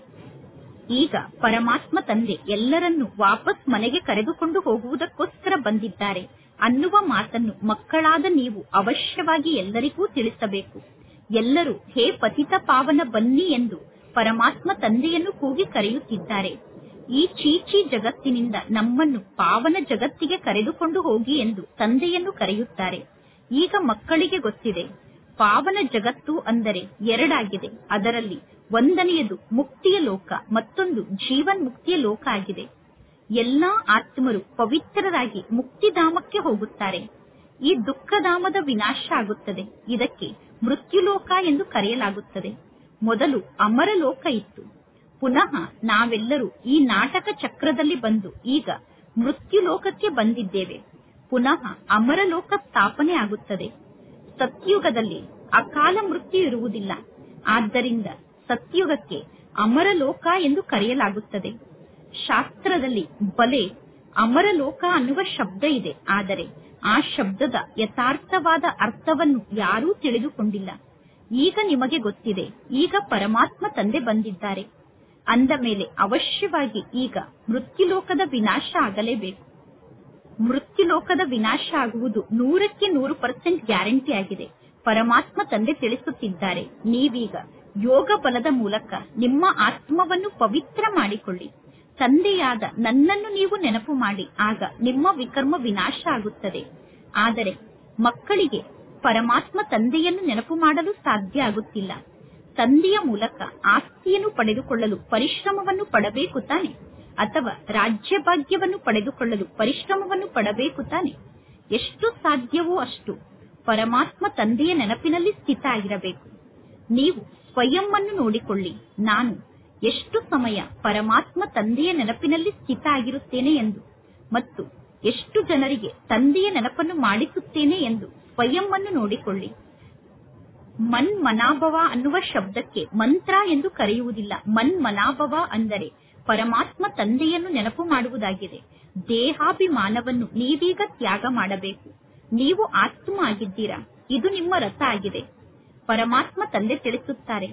ಈಗ ಪರಮಾತ್ಮ ತಂದೆ ಎಲ್ಲರನ್ನು ವಾಪಸ್ ಮನೆಗೆ ಕರೆದುಕೊಂಡು ಹೋಗುವುದಕ್ಕೋಸ್ಕರ ಬಂದಿದ್ದಾರೆ ಅನ್ನುವ ಮಾತನ್ನು ಮಕ್ಕಳಾದ ನೀವು ಅವಶ್ಯವಾಗಿ ಎಲ್ಲರಿಗೂ ತಿಳಿಸಬೇಕು ಎಲ್ಲರೂ ಹೇ ಪತಿತ ಪಾವನ ಬನ್ನಿ ಎಂದು ಪರಮಾತ್ಮ ತಂದೆಯನ್ನು ಕೂಗಿ ಕರೆಯುತ್ತಿದ್ದಾರೆ ಈ ಚೀಚಿ ಜಗತ್ತಿನಿಂದ ನಮ್ಮನ್ನು ಪಾವನ ಜಗತ್ತಿಗೆ ಕರೆದುಕೊಂಡು ಹೋಗಿ ಎಂದು ತಂದೆಯನ್ನು ಕರೆಯುತ್ತಾರೆ ಈಗ ಮಕ್ಕಳಿಗೆ ಗೊತ್ತಿದೆ ಪಾವನ ಜಗತ್ತು ಅಂದರೆ ಎರಡಾಗಿದೆ ಅದರಲ್ಲಿ ಒಂದನೆಯದು ಮುಕ್ತಿಯ ಲೋಕ ಮತ್ತೊಂದು ಜೀವನ್ ಮುಕ್ತಿಯ ಲೋಕ ಆಗಿದೆ ಎಲ್ಲಾ ಆತ್ಮರು ಪವಿತ್ರರಾಗಿ ಮುಕ್ತಿಧಾಮಕ್ಕೆ ಹೋಗುತ್ತಾರೆ ಈ ದುಃಖಧಾಮದ ವಿನಾಶ ಆಗುತ್ತದೆ ಇದಕ್ಕೆ ಮೃತ್ಯುಲೋಕ ಎಂದು ಕರೆಯಲಾಗುತ್ತದೆ ಮೊದಲು ಅಮರಲೋಕ ಇತ್ತು ಪುನಃ ನಾವೆಲ್ಲರೂ ಈ ನಾಟಕ ಚಕ್ರದಲ್ಲಿ ಬಂದು ಈಗ ಮೃತ್ಯುಲೋಕಕ್ಕೆ ಬಂದಿದ್ದೇವೆ ಪುನಃ ಅಮರಲೋಕ ಸ್ಥಾಪನೆ ಆಗುತ್ತದೆ ಸತ್ಯುಗದಲ್ಲಿ ಅಕಾಲ ಮೃತ್ಯು ಇರುವುದಿಲ್ಲ ಆದ್ದರಿಂದ ಸತ್ಯುಗಕ್ಕೆ ಅಮರಲೋಕ ಎಂದು ಕರೆಯಲಾಗುತ್ತದೆ ಶಾಸ್ತ್ರದಲ್ಲಿ ಬಲೆ ಅಮರಲೋಕ ಅನ್ನುವ ಶಬ್ದ ಇದೆ ಆದರೆ ಆ ಶಬ್ದದ ಯಥಾರ್ಥವಾದ ಅರ್ಥವನ್ನು ಯಾರೂ ತಿಳಿದುಕೊಂಡಿಲ್ಲ ಈಗ ನಿಮಗೆ ಗೊತ್ತಿದೆ ಈಗ ಪರಮಾತ್ಮ ತಂದೆ ಬಂದಿದ್ದಾರೆ ಅಂದ ಮೇಲೆ ಅವಶ್ಯವಾಗಿ ಈಗ ಮೃತ್ಯುಲೋಕದ ವಿನಾಶ ಆಗಲೇಬೇಕು ಮೃತ್ಯುಲೋಕದ ವಿನಾಶ ಆಗುವುದು ನೂರಕ್ಕೆ ನೂರು ಪರ್ಸೆಂಟ್ ಗ್ಯಾರಂಟಿ ಆಗಿದೆ ಪರಮಾತ್ಮ ತಂದೆ ತಿಳಿಸುತ್ತಿದ್ದಾರೆ ನೀವೀಗ ಯೋಗ ಬಲದ ಮೂಲಕ ನಿಮ್ಮ ಆತ್ಮವನ್ನು ಪವಿತ್ರ ಮಾಡಿಕೊಳ್ಳಿ ತಂದೆಯಾದ ನನ್ನನ್ನು ನೀವು ನೆನಪು ಮಾಡಿ ಆಗ ನಿಮ್ಮ ವಿಕರ್ಮ ವಿನಾಶ ಆಗುತ್ತದೆ ಆದರೆ ಮಕ್ಕಳಿಗೆ ಪರಮಾತ್ಮ ತಂದೆಯನ್ನು ನೆನಪು ಮಾಡಲು ಸಾಧ್ಯ ಆಗುತ್ತಿಲ್ಲ ತಂದೆಯ ಮೂಲಕ ಆಸ್ತಿಯನ್ನು ಪಡೆದುಕೊಳ್ಳಲು ಪರಿಶ್ರಮವನ್ನು ಪಡಬೇಕು ತಾನೆ ಅಥವಾ ರಾಜ್ಯ ಭಾಗ್ಯವನ್ನು ಪಡೆದುಕೊಳ್ಳಲು ಪರಿಶ್ರಮವನ್ನು ಪಡಬೇಕು ತಾನೆ ಎಷ್ಟು ಸಾಧ್ಯವೋ ಅಷ್ಟು ಪರಮಾತ್ಮ ತಂದೆಯ ನೆನಪಿನಲ್ಲಿ ಸ್ಥಿತ ಆಗಿರಬೇಕು ನೀವು ಸ್ವಯಂ ಅನ್ನು ನೋಡಿಕೊಳ್ಳಿ ನಾನು ಎಷ್ಟು ಸಮಯ ಪರಮಾತ್ಮ ತಂದೆಯ ನೆನಪಿನಲ್ಲಿ ಸ್ಥಿತ ಆಗಿರುತ್ತೇನೆ ಎಂದು ಮತ್ತು ಎಷ್ಟು ಜನರಿಗೆ ತಂದೆಯ ನೆನಪನ್ನು ಮಾಡಿಸುತ್ತೇನೆ ಎಂದು ಸ್ವಯಂ ಅನ್ನು ನೋಡಿಕೊಳ್ಳಿ ಮನ್ ಮನಾಭವ ಅನ್ನುವ ಶಬ್ದಕ್ಕೆ ಮಂತ್ರ ಎಂದು ಕರೆಯುವುದಿಲ್ಲ ಮನ್ ಮನಾಭವ ಅಂದರೆ ಪರಮಾತ್ಮ ತಂದೆಯನ್ನು ನೆನಪು ಮಾಡುವುದಾಗಿದೆ ದೇಹಾಭಿಮಾನವನ್ನು ನೀವೀಗ ತ್ಯಾಗ ಮಾಡಬೇಕು ನೀವು ಆತ್ಮ ಆಗಿದ್ದೀರಾ ಇದು ನಿಮ್ಮ ರಥ ಆಗಿದೆ ಪರಮಾತ್ಮ ತಂದೆ ತಿಳಿಸುತ್ತಾರೆ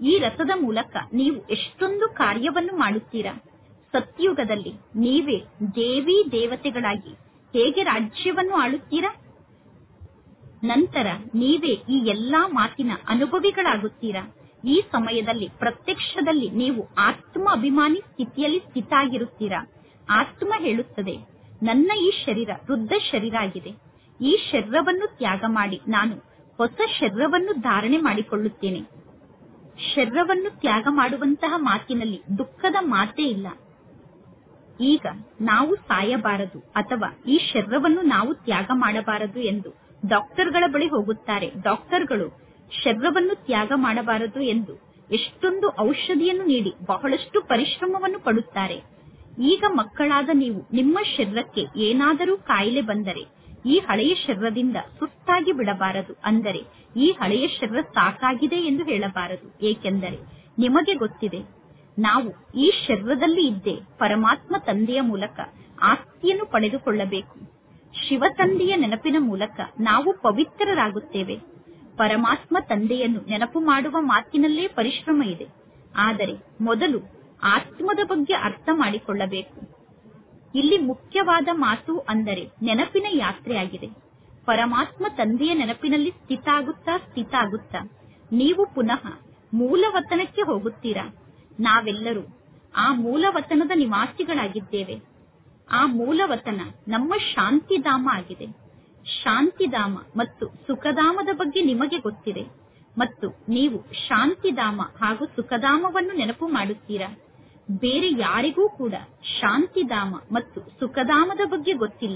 ಈ ರಥದ ಮೂಲಕ ನೀವು ಎಷ್ಟೊಂದು ಕಾರ್ಯವನ್ನು ಮಾಡುತ್ತೀರಾ ಸತ್ಯುಗದಲ್ಲಿ ನೀವೇ ದೇವಿ ದೇವತೆಗಳಾಗಿ ಹೇಗೆ ರಾಜ್ಯವನ್ನು ಆಳುತ್ತೀರಾ ನಂತರ ನೀವೇ ಈ ಎಲ್ಲಾ ಮಾತಿನ ಅನುಭವಿಗಳಾಗುತ್ತೀರಾ ಈ ಸಮಯದಲ್ಲಿ ಪ್ರತ್ಯಕ್ಷದಲ್ಲಿ ನೀವು ಆತ್ಮ ಅಭಿಮಾನಿ ಸ್ಥಿತಿಯಲ್ಲಿ ಸ್ಥಿತ ಆಗಿರುತ್ತೀರಾ ಆತ್ಮ ಹೇಳುತ್ತದೆ ನನ್ನ ಈ ಶರೀರ ವೃದ್ಧ ಶರೀರ ಆಗಿದೆ ಈ ಶರೀರವನ್ನು ತ್ಯಾಗ ಮಾಡಿ ನಾನು ಹೊಸ ಶರೀರವನ್ನು ಧಾರಣೆ ಮಾಡಿಕೊಳ್ಳುತ್ತೇನೆ ಶರೀರವನ್ನು ತ್ಯಾಗ ಮಾಡುವಂತಹ ಮಾತಿನಲ್ಲಿ ದುಃಖದ ಮಾತೇ ಇಲ್ಲ ಈಗ ನಾವು ಸಾಯಬಾರದು ಅಥವಾ ಈ ಶರೀರವನ್ನು ನಾವು ತ್ಯಾಗ ಮಾಡಬಾರದು ಎಂದು ಡಾಕ್ಟರ್ಗಳ ಬಳಿ ಹೋಗುತ್ತಾರೆ ಡಾಕ್ಟರ್ಗಳು ಶರೀರವನ್ನು ತ್ಯಾಗ ಮಾಡಬಾರದು ಎಂದು ಎಷ್ಟೊಂದು ಔಷಧಿಯನ್ನು ನೀಡಿ ಬಹಳಷ್ಟು ಪರಿಶ್ರಮವನ್ನು ಪಡುತ್ತಾರೆ ಈಗ ಮಕ್ಕಳಾದ ನೀವು ನಿಮ್ಮ ಶರೀರಕ್ಕೆ ಏನಾದರೂ ಕಾಯಿಲೆ ಬಂದರೆ ಈ ಹಳೆಯ ಶರೀರದಿಂದ ಸುಸ್ತಾಗಿ ಬಿಡಬಾರದು ಅಂದರೆ ಈ ಹಳೆಯ ಶರೀರ ಸಾಕಾಗಿದೆ ಎಂದು ಹೇಳಬಾರದು ಏಕೆಂದರೆ ನಿಮಗೆ ಗೊತ್ತಿದೆ ನಾವು ಈ ಶರೀರದಲ್ಲಿ ಇದ್ದೇ ಪರಮಾತ್ಮ ತಂದೆಯ ಮೂಲಕ ಆಸ್ತಿಯನ್ನು ಪಡೆದುಕೊಳ್ಳಬೇಕು ಶಿವ ತಂದೆಯ ನೆನಪಿನ ಮೂಲಕ ನಾವು ಪವಿತ್ರರಾಗುತ್ತೇವೆ ಪರಮಾತ್ಮ ತಂದೆಯನ್ನು ನೆನಪು ಮಾಡುವ ಮಾತಿನಲ್ಲೇ ಪರಿಶ್ರಮ ಇದೆ ಆದರೆ ಮೊದಲು ಆತ್ಮದ ಬಗ್ಗೆ ಅರ್ಥ ಮಾಡಿಕೊಳ್ಳಬೇಕು ಇಲ್ಲಿ ಮುಖ್ಯವಾದ ಮಾತು ಅಂದರೆ ನೆನಪಿನ ಯಾತ್ರೆಯಾಗಿದೆ ಪರಮಾತ್ಮ ತಂದೆಯ ನೆನಪಿನಲ್ಲಿ ಸ್ಥಿತ ಆಗುತ್ತಾ ಸ್ಥಿತ ಆಗುತ್ತಾ ನೀವು ಪುನಃ ಮೂಲವತನಕ್ಕೆ ಹೋಗುತ್ತೀರಾ ನಾವೆಲ್ಲರೂ ಆ ಮೂಲವತನದ ನಿವಾಸಿಗಳಾಗಿದ್ದೇವೆ ಆ ಮೂಲವತನ ನಮ್ಮ ಶಾಂತಿಧಾಮ ಆಗಿದೆ ಶಾಂತಿಧಾಮ ಮತ್ತು ಸುಖಧಾಮದ ಬಗ್ಗೆ ನಿಮಗೆ ಗೊತ್ತಿದೆ ಮತ್ತು ನೀವು ಶಾಂತಿಧಾಮ ಹಾಗೂ ಸುಖಧಾಮವನ್ನು ನೆನಪು ಮಾಡುತ್ತೀರಾ ಬೇರೆ ಯಾರಿಗೂ ಕೂಡ ಶಾಂತಿಧಾಮ ಮತ್ತು ಸುಖಧಾಮದ ಬಗ್ಗೆ ಗೊತ್ತಿಲ್ಲ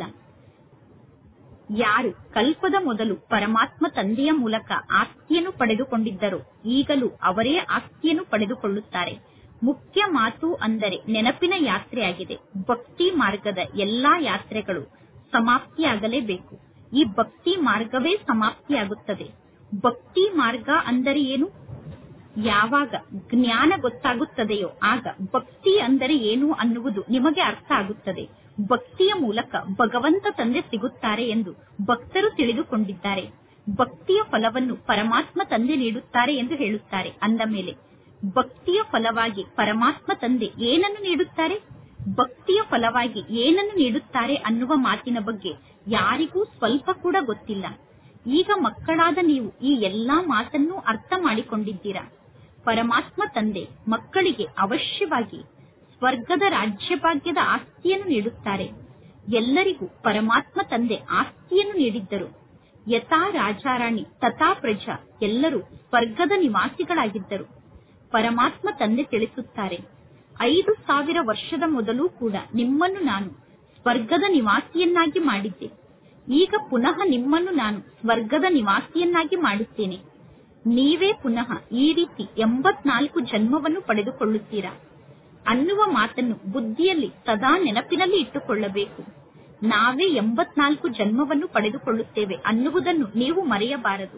ಯಾರು ಕಲ್ಪದ ಮೊದಲು ಪರಮಾತ್ಮ ತಂದೆಯ ಮೂಲಕ ಆಸ್ತಿಯನ್ನು ಪಡೆದುಕೊಂಡಿದ್ದರೋ ಈಗಲೂ ಅವರೇ ಆಸ್ತಿಯನ್ನು ಪಡೆದುಕೊಳ್ಳುತ್ತಾರೆ ಮುಖ್ಯ ಮಾತು ಅಂದರೆ ನೆನಪಿನ ಯಾತ್ರೆಯಾಗಿದೆ ಭಕ್ತಿ ಮಾರ್ಗದ ಎಲ್ಲಾ ಯಾತ್ರೆಗಳು ಸಮಾಪ್ತಿಯಾಗಲೇಬೇಕು ಈ ಭಕ್ತಿ ಮಾರ್ಗವೇ ಸಮಾಪ್ತಿಯಾಗುತ್ತದೆ ಭಕ್ತಿ ಮಾರ್ಗ ಅಂದರೆ ಏನು ಯಾವಾಗ ಜ್ಞಾನ ಗೊತ್ತಾಗುತ್ತದೆಯೋ ಆಗ ಭಕ್ತಿ ಅಂದರೆ ಏನು ಅನ್ನುವುದು ನಿಮಗೆ ಅರ್ಥ ಆಗುತ್ತದೆ ಭಕ್ತಿಯ ಮೂಲಕ ಭಗವಂತ ತಂದೆ ಸಿಗುತ್ತಾರೆ ಎಂದು ಭಕ್ತರು ತಿಳಿದುಕೊಂಡಿದ್ದಾರೆ ಭಕ್ತಿಯ ಫಲವನ್ನು ಪರಮಾತ್ಮ ತಂದೆ ನೀಡುತ್ತಾರೆ ಎಂದು ಹೇಳುತ್ತಾರೆ ಅಂದ ಮೇಲೆ ಭಕ್ತಿಯ ಫಲವಾಗಿ ಪರಮಾತ್ಮ ತಂದೆ ಏನನ್ನು ನೀಡುತ್ತಾರೆ ಭಕ್ತಿಯ ಫಲವಾಗಿ ಏನನ್ನು ನೀಡುತ್ತಾರೆ ಅನ್ನುವ ಮಾತಿನ ಬಗ್ಗೆ ಯಾರಿಗೂ ಸ್ವಲ್ಪ ಕೂಡ ಗೊತ್ತಿಲ್ಲ ಈಗ ಮಕ್ಕಳಾದ ನೀವು ಈ ಎಲ್ಲಾ ಮಾತನ್ನು ಅರ್ಥ ಮಾಡಿಕೊಂಡಿದ್ದೀರಾ ಪರಮಾತ್ಮ ತಂದೆ ಮಕ್ಕಳಿಗೆ ಅವಶ್ಯವಾಗಿ ಸ್ವರ್ಗದ ರಾಜ್ಯಭಾಗ್ಯದ ಆಸ್ತಿಯನ್ನು ನೀಡುತ್ತಾರೆ ಎಲ್ಲರಿಗೂ ಪರಮಾತ್ಮ ತಂದೆ ಆಸ್ತಿಯನ್ನು ನೀಡಿದ್ದರು ಯಥಾ ರಾಜಾರಾಣಿ ತಥಾ ಪ್ರಜಾ ಎಲ್ಲರೂ ಸ್ವರ್ಗದ ನಿವಾಸಿಗಳಾಗಿದ್ದರು ಪರಮಾತ್ಮ ತಂದೆ ತಿಳಿಸುತ್ತಾರೆ ಐದು ಸಾವಿರ ವರ್ಷದ ಮೊದಲು ಕೂಡ ನಿಮ್ಮನ್ನು ನಾನು ಸ್ವರ್ಗದ ನಿವಾಸಿಯನ್ನಾಗಿ ಮಾಡಿದ್ದೆ ಈಗ ಪುನಃ ನಿಮ್ಮನ್ನು ನಾನು ಸ್ವರ್ಗದ ನಿವಾಸಿಯನ್ನಾಗಿ ಮಾಡುತ್ತೇನೆ ನೀವೇ ಪುನಃ ಈ ರೀತಿ ಎಂಬತ್ನಾಲ್ಕು ಜನ್ಮವನ್ನು ಪಡೆದುಕೊಳ್ಳುತ್ತೀರಾ ಅನ್ನುವ ಮಾತನ್ನು ಬುದ್ಧಿಯಲ್ಲಿ ಸದಾ ನೆನಪಿನಲ್ಲಿ ಇಟ್ಟುಕೊಳ್ಳಬೇಕು ನಾವೇ ಎಂಬತ್ನಾಲ್ಕು ಜನ್ಮವನ್ನು ಪಡೆದುಕೊಳ್ಳುತ್ತೇವೆ ಅನ್ನುವುದನ್ನು ನೀವು ಮರೆಯಬಾರದು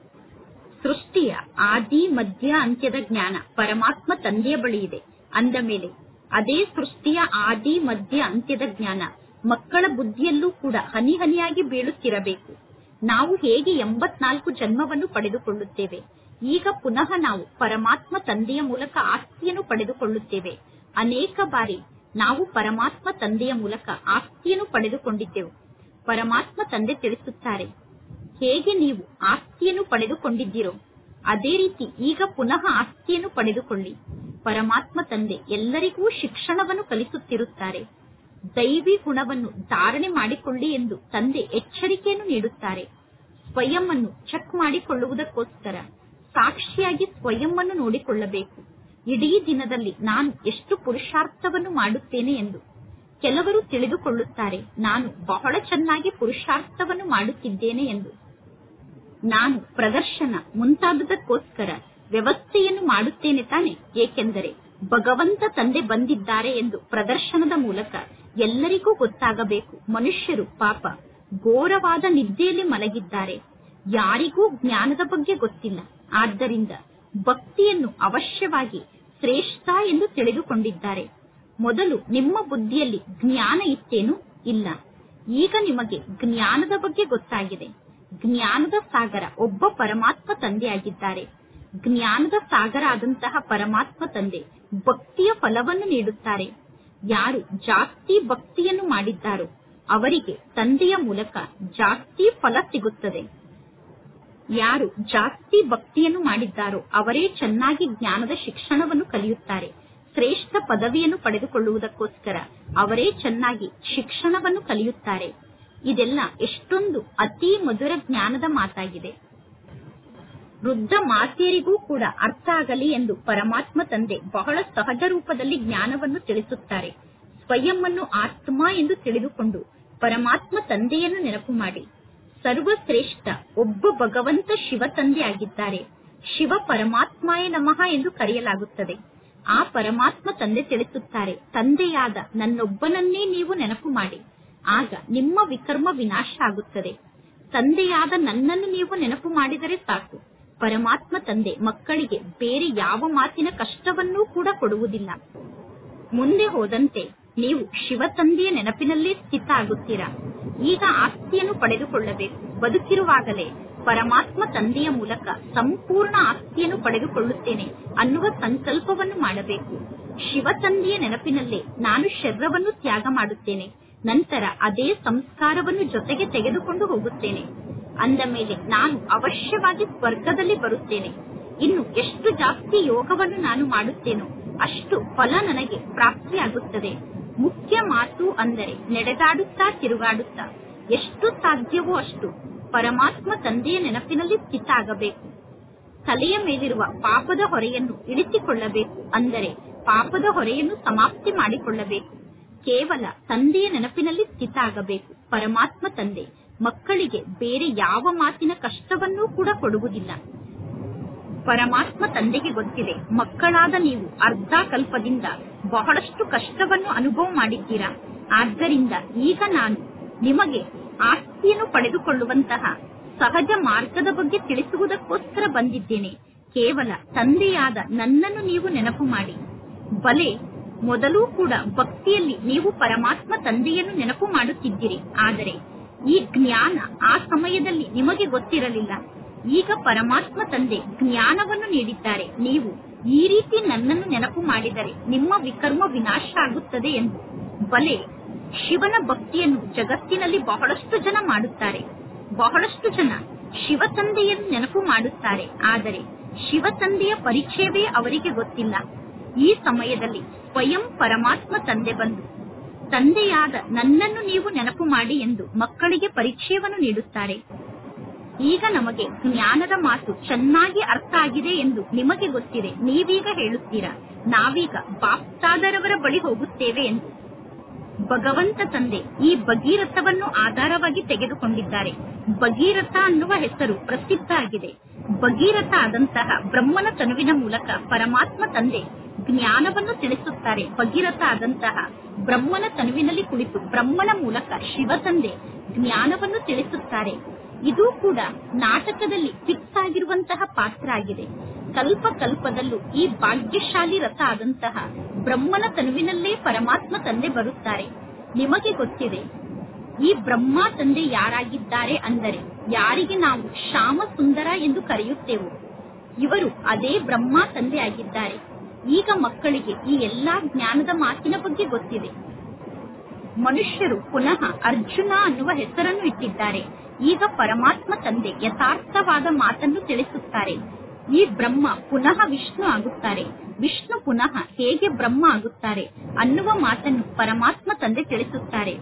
ಸೃಷ್ಟಿಯ ಆದಿ ಮಧ್ಯ ಅಂತ್ಯದ ಜ್ಞಾನ ಪರಮಾತ್ಮ ತಂದೆಯ ಬಳಿ ಇದೆ ಅಂದ ಮೇಲೆ ಅದೇ ಸೃಷ್ಟಿಯ ಆದಿ ಮಧ್ಯ ಅಂತ್ಯದ ಜ್ಞಾನ ಮಕ್ಕಳ ಬುದ್ಧಿಯಲ್ಲೂ ಕೂಡ ಹನಿ ಹನಿಯಾಗಿ ಬೀಳುತ್ತಿರಬೇಕು ನಾವು ಹೇಗೆ ಎಂಬತ್ನಾಲ್ಕು ಜನ್ಮವನ್ನು ಪಡೆದುಕೊಳ್ಳುತ್ತೇವೆ ಈಗ ಪುನಃ ನಾವು ಪರಮಾತ್ಮ ತಂದೆಯ ಮೂಲಕ ಆಸ್ತಿಯನ್ನು ಪಡೆದುಕೊಳ್ಳುತ್ತೇವೆ ಅನೇಕ ಬಾರಿ ನಾವು ಪರಮಾತ್ಮ ತಂದೆಯ ಮೂಲಕ ಆಸ್ತಿಯನ್ನು ಪಡೆದುಕೊಂಡಿದ್ದೆವು ಪರಮಾತ್ಮ ತಂದೆ ತಿಳಿಸುತ್ತಾರೆ ಹೇಗೆ ನೀವು ಆಸ್ತಿಯನ್ನು ಪಡೆದುಕೊಂಡಿದ್ದೀರೋ ಅದೇ ರೀತಿ ಈಗ ಪುನಃ ಆಸ್ತಿಯನ್ನು ಪಡೆದುಕೊಳ್ಳಿ ಪರಮಾತ್ಮ ತಂದೆ ಎಲ್ಲರಿಗೂ ಶಿಕ್ಷಣವನ್ನು ಕಲಿಸುತ್ತಿರುತ್ತಾರೆ ದೈವಿ ಗುಣವನ್ನು ಧಾರಣೆ ಮಾಡಿಕೊಳ್ಳಿ ಎಂದು ತಂದೆ ಎಚ್ಚರಿಕೆಯನ್ನು ನೀಡುತ್ತಾರೆ ಸ್ವಯಂ ಅನ್ನು ಚೆಕ್ ಮಾಡಿಕೊಳ್ಳುವುದಕ್ಕೋಸ್ಕರ ಸಾಕ್ಷಿಯಾಗಿ ಸ್ವಯಂ ಅನ್ನು ನೋಡಿಕೊಳ್ಳಬೇಕು ಇಡೀ ದಿನದಲ್ಲಿ ನಾನು ಎಷ್ಟು ಪುರುಷಾರ್ಥವನ್ನು ಮಾಡುತ್ತೇನೆ ಎಂದು ಕೆಲವರು ತಿಳಿದುಕೊಳ್ಳುತ್ತಾರೆ ನಾನು ಬಹಳ ಚೆನ್ನಾಗಿ ಪುರುಷಾರ್ಥವನ್ನು ಮಾಡುತ್ತಿದ್ದೇನೆ ಎಂದು ನಾನು ಪ್ರದರ್ಶನ ಮುಂತಾದದಕ್ಕೋಸ್ಕರ ವ್ಯವಸ್ಥೆಯನ್ನು ಮಾಡುತ್ತೇನೆ ತಾನೆ ಏಕೆಂದರೆ ಭಗವಂತ ತಂದೆ ಬಂದಿದ್ದಾರೆ ಎಂದು ಪ್ರದರ್ಶನದ ಮೂಲಕ ಎಲ್ಲರಿಗೂ ಗೊತ್ತಾಗಬೇಕು ಮನುಷ್ಯರು ಪಾಪ ಘೋರವಾದ ನಿದ್ದೆಯಲ್ಲಿ ಮಲಗಿದ್ದಾರೆ ಯಾರಿಗೂ ಜ್ಞಾನದ ಬಗ್ಗೆ ಗೊತ್ತಿಲ್ಲ ಆದ್ದರಿಂದ ಭಕ್ತಿಯನ್ನು ಅವಶ್ಯವಾಗಿ ಶ್ರೇಷ್ಠ ಎಂದು ತಿಳಿದುಕೊಂಡಿದ್ದಾರೆ ಮೊದಲು ನಿಮ್ಮ ಬುದ್ಧಿಯಲ್ಲಿ ಜ್ಞಾನ ಇತ್ತೇನು ಇಲ್ಲ ಈಗ ನಿಮಗೆ ಜ್ಞಾನದ ಬಗ್ಗೆ ಗೊತ್ತಾಗಿದೆ ಜ್ಞಾನದ ಸಾಗರ ಒಬ್ಬ ಪರಮಾತ್ಮ ತಂದೆಯಾಗಿದ್ದಾರೆ ಜ್ಞಾನದ ಸಾಗರ ಆದಂತಹ ಪರಮಾತ್ಮ ತಂದೆ ಭಕ್ತಿಯ ಫಲವನ್ನು ನೀಡುತ್ತಾರೆ ಯಾರು ಜಾಸ್ತಿ ಭಕ್ತಿಯನ್ನು ಮಾಡಿದ್ದಾರೋ ಅವರಿಗೆ ತಂದೆಯ ಮೂಲಕ ಜಾಸ್ತಿ ಫಲ ಸಿಗುತ್ತದೆ ಯಾರು ಜಾಸ್ತಿ ಭಕ್ತಿಯನ್ನು ಮಾಡಿದ್ದಾರೋ ಅವರೇ ಚೆನ್ನಾಗಿ ಜ್ಞಾನದ ಶಿಕ್ಷಣವನ್ನು ಕಲಿಯುತ್ತಾರೆ ಶ್ರೇಷ್ಠ ಪದವಿಯನ್ನು ಪಡೆದುಕೊಳ್ಳುವುದಕ್ಕೋಸ್ಕರ ಅವರೇ ಚೆನ್ನಾಗಿ ಶಿಕ್ಷಣವನ್ನು ಕಲಿಯುತ್ತಾರೆ ಇದೆಲ್ಲ ಎಷ್ಟೊಂದು ಅತಿ ಮಧುರ ಜ್ಞಾನದ ಮಾತಾಗಿದೆ ವೃದ್ಧ ಮಾತೆಯರಿಗೂ ಕೂಡ ಅರ್ಥ ಆಗಲಿ ಎಂದು ಪರಮಾತ್ಮ ತಂದೆ ಬಹಳ ಸಹಜ ರೂಪದಲ್ಲಿ ಜ್ಞಾನವನ್ನು ತಿಳಿಸುತ್ತಾರೆ ಸ್ವಯಂ ಅನ್ನು ಆತ್ಮ ಎಂದು ತಿಳಿದುಕೊಂಡು ಪರಮಾತ್ಮ ತಂದೆಯನ್ನು ನೆನಪು ಮಾಡಿ ಸರ್ವಶ್ರೇಷ್ಠ ಒಬ್ಬ ಭಗವಂತ ಶಿವ ತಂದೆ ಆಗಿದ್ದಾರೆ ಶಿವ ಪರಮಾತ್ಮಾಯ ನಮಃ ಎಂದು ಕರೆಯಲಾಗುತ್ತದೆ ಆ ಪರಮಾತ್ಮ ತಂದೆ ತಿಳಿಸುತ್ತಾರೆ ತಂದೆಯಾದ ನನ್ನೊಬ್ಬನನ್ನೇ ನೀವು ನೆನಪು ಮಾಡಿ ಆಗ ನಿಮ್ಮ ವಿಕರ್ಮ ವಿನಾಶ ಆಗುತ್ತದೆ ತಂದೆಯಾದ ನನ್ನನ್ನು ನೀವು ನೆನಪು ಮಾಡಿದರೆ ಸಾಕು ಪರಮಾತ್ಮ ತಂದೆ ಮಕ್ಕಳಿಗೆ ಬೇರೆ ಯಾವ ಮಾತಿನ ಕಷ್ಟವನ್ನೂ ಕೂಡ ಕೊಡುವುದಿಲ್ಲ ಮುಂದೆ ಹೋದಂತೆ ನೀವು ಶಿವ ತಂದೆಯ ನೆನಪಿನಲ್ಲೇ ಸ್ಥಿತ ಆಗುತ್ತೀರಾ ಈಗ ಆಸ್ತಿಯನ್ನು ಪಡೆದುಕೊಳ್ಳಬೇಕು ಬದುಕಿರುವಾಗಲೇ ಪರಮಾತ್ಮ ತಂದೆಯ ಮೂಲಕ ಸಂಪೂರ್ಣ ಆಸ್ತಿಯನ್ನು ಪಡೆದುಕೊಳ್ಳುತ್ತೇನೆ ಅನ್ನುವ ಸಂಕಲ್ಪವನ್ನು ಮಾಡಬೇಕು ಶಿವ ತಂದೆಯ ನೆನಪಿನಲ್ಲೇ ನಾನು ಶರೀರವನ್ನು ತ್ಯಾಗ ಮಾಡುತ್ತೇನೆ ನಂತರ ಅದೇ ಸಂಸ್ಕಾರವನ್ನು ಜೊತೆಗೆ ತೆಗೆದುಕೊಂಡು ಹೋಗುತ್ತೇನೆ ಅಂದ ಮೇಲೆ ನಾನು ಅವಶ್ಯವಾಗಿ ಸ್ವರ್ಗದಲ್ಲಿ ಬರುತ್ತೇನೆ ಇನ್ನು ಎಷ್ಟು ಜಾಸ್ತಿ ಯೋಗವನ್ನು ನಾನು ಮಾಡುತ್ತೇನೋ ಅಷ್ಟು ಫಲ ನನಗೆ ಪ್ರಾಪ್ತಿಯಾಗುತ್ತದೆ ಮುಖ್ಯ ಮಾತು ಅಂದರೆ ನಡೆದಾಡುತ್ತಾ ತಿರುಗಾಡುತ್ತಾ ಎಷ್ಟು ಸಾಧ್ಯವೋ ಅಷ್ಟು ಪರಮಾತ್ಮ ತಂದೆಯ ನೆನಪಿನಲ್ಲಿ ಸ್ಥಿತ ಆಗಬೇಕು ತಲೆಯ ಮೇಲಿರುವ ಪಾಪದ ಹೊರೆಯನ್ನು ಇಳಿಸಿಕೊಳ್ಳಬೇಕು ಅಂದರೆ ಪಾಪದ ಹೊರೆಯನ್ನು ಸಮಾಪ್ತಿ ಮಾಡಿಕೊಳ್ಳಬೇಕು ಕೇವಲ ತಂದೆಯ ನೆನಪಿನಲ್ಲಿ ಸ್ಥಿತ ಆಗಬೇಕು ಪರಮಾತ್ಮ ತಂದೆ ಮಕ್ಕಳಿಗೆ ಬೇರೆ ಯಾವ ಮಾತಿನ ಕಷ್ಟವನ್ನೂ ಕೂಡ ಕೊಡುವುದಿಲ್ಲ ಪರಮಾತ್ಮ ತಂದೆಗೆ ಗೊತ್ತಿದೆ ಮಕ್ಕಳಾದ ನೀವು ಅರ್ಧ ಕಲ್ಪದಿಂದ ಬಹಳಷ್ಟು ಕಷ್ಟವನ್ನು ಅನುಭವ ಮಾಡಿದ್ದೀರಾ ಆದ್ದರಿಂದ ಈಗ ನಾನು ನಿಮಗೆ ಆಸ್ತಿಯನ್ನು ಪಡೆದುಕೊಳ್ಳುವಂತಹ ಸಹಜ ಮಾರ್ಗದ ಬಗ್ಗೆ ತಿಳಿಸುವುದಕ್ಕೋಸ್ಕರ ಬಂದಿದ್ದೇನೆ ಕೇವಲ ತಂದೆಯಾದ ನನ್ನನ್ನು ನೀವು ನೆನಪು ಮಾಡಿ ಬಲೆ ಮೊದಲೂ ಕೂಡ ಭಕ್ತಿಯಲ್ಲಿ ನೀವು ಪರಮಾತ್ಮ ತಂದೆಯನ್ನು ನೆನಪು ಮಾಡುತ್ತಿದ್ದೀರಿ ಆದರೆ ಈ ಜ್ಞಾನ ಆ ಸಮಯದಲ್ಲಿ ನಿಮಗೆ ಗೊತ್ತಿರಲಿಲ್ಲ ಈಗ ಪರಮಾತ್ಮ ತಂದೆ ಜ್ಞಾನವನ್ನು ನೀಡಿದ್ದಾರೆ ನೀವು ಈ ರೀತಿ ನನ್ನನ್ನು ನೆನಪು ಮಾಡಿದರೆ ನಿಮ್ಮ ವಿಕರ್ಮ ವಿನಾಶ ಆಗುತ್ತದೆ ಎಂದು ಬಲೆ ಶಿವನ ಭಕ್ತಿಯನ್ನು ಜಗತ್ತಿನಲ್ಲಿ ಬಹಳಷ್ಟು ಜನ ಮಾಡುತ್ತಾರೆ ಬಹಳಷ್ಟು ಜನ ಶಿವ ತಂದೆಯನ್ನು ನೆನಪು ಮಾಡುತ್ತಾರೆ ಆದರೆ ಶಿವ ತಂದೆಯ ಪರಿಚಯವೇ ಅವರಿಗೆ ಗೊತ್ತಿಲ್ಲ ಈ ಸಮಯದಲ್ಲಿ ಸ್ವಯಂ ಪರಮಾತ್ಮ ತಂದೆ ಬಂದು ತಂದೆಯಾದ ನನ್ನನ್ನು ನೀವು ನೆನಪು ಮಾಡಿ ಎಂದು ಮಕ್ಕಳಿಗೆ ಪರಿಚಯವನ್ನು ನೀಡುತ್ತಾರೆ ಈಗ ನಮಗೆ ಜ್ಞಾನದ ಮಾತು ಚೆನ್ನಾಗಿ ಅರ್ಥ ಆಗಿದೆ ಎಂದು ನಿಮಗೆ ಗೊತ್ತಿದೆ ನೀವೀಗ ಹೇಳುತ್ತೀರಾ ನಾವೀಗ ಬಾಪ್ತಾದರವರ ಬಳಿ ಹೋಗುತ್ತೇವೆ ಎಂದು ಭಗವಂತ ತಂದೆ ಈ ಭಗೀರಥವನ್ನು ಆಧಾರವಾಗಿ ತೆಗೆದುಕೊಂಡಿದ್ದಾರೆ ಭಗೀರಥ ಅನ್ನುವ ಹೆಸರು ಪ್ರಸಿದ್ಧ ಆಗಿದೆ ಭಗೀರಥ ಆದಂತಹ ಬ್ರಹ್ಮನ ತನುವಿನ ಮೂಲಕ ಪರಮಾತ್ಮ ತಂದೆ ಜ್ಞಾನವನ್ನು ತಿಳಿಸುತ್ತಾರೆ ಭಗೀರಥ ಆದಂತಹ ಬ್ರಹ್ಮನ ತನುವಿನಲ್ಲಿ ಕುಳಿತು ಬ್ರಹ್ಮನ ಮೂಲಕ ಶಿವ ತಂದೆ ಜ್ಞಾನವನ್ನು ತಿಳಿಸುತ್ತಾರೆ ಇದು ಕೂಡ ನಾಟಕದಲ್ಲಿ ಫಿಕ್ಸ್ ಆಗಿರುವಂತಹ ಪಾತ್ರ ಆಗಿದೆ ಕಲ್ಪ ಕಲ್ಪದಲ್ಲೂ ಈ ಭಾಗ್ಯಶಾಲಿ ರಥ ಆದಂತಹ ಬ್ರಹ್ಮನ ತನುವಿನಲ್ಲೇ ಪರಮಾತ್ಮ ತಂದೆ ಬರುತ್ತಾರೆ ನಿಮಗೆ ಗೊತ್ತಿದೆ ಈ ಬ್ರಹ್ಮ ತಂದೆ ಯಾರಾಗಿದ್ದಾರೆ ಅಂದರೆ ಯಾರಿಗೆ ನಾವು ಶ್ಯಾಮ ಸುಂದರ ಎಂದು ಕರೆಯುತ್ತೇವೋ ಇವರು ಅದೇ ಬ್ರಹ್ಮ ತಂದೆ ಆಗಿದ್ದಾರೆ ಈಗ ಮಕ್ಕಳಿಗೆ ಈ ಎಲ್ಲಾ ಜ್ಞಾನದ ಮಾತಿನ ಬಗ್ಗೆ ಗೊತ್ತಿದೆ ಮನುಷ್ಯರು ಪುನಃ ಅರ್ಜುನ ಅನ್ನುವ ಹೆಸರನ್ನು ಇಟ್ಟಿದ್ದಾರೆ ಈಗ ಪರಮಾತ್ಮ ತಂದೆ ಯಥಾರ್ಥವಾದ ಮಾತನ್ನು ತಿಳಿಸುತ್ತಾರೆ ಈ ಬ್ರಹ್ಮ ಪುನಃ ವಿಷ್ಣು ಆಗುತ್ತಾರೆ ವಿಷ್ಣು ಪುನಃ ಹೇಗೆ ಬ್ರಹ್ಮ ಆಗುತ್ತಾರೆ ಅನ್ನುವ ಮಾತನ್ನು ಪರಮಾತ್ಮ ತಂದೆ ತಿಳಿಸುತ್ತಾರೆ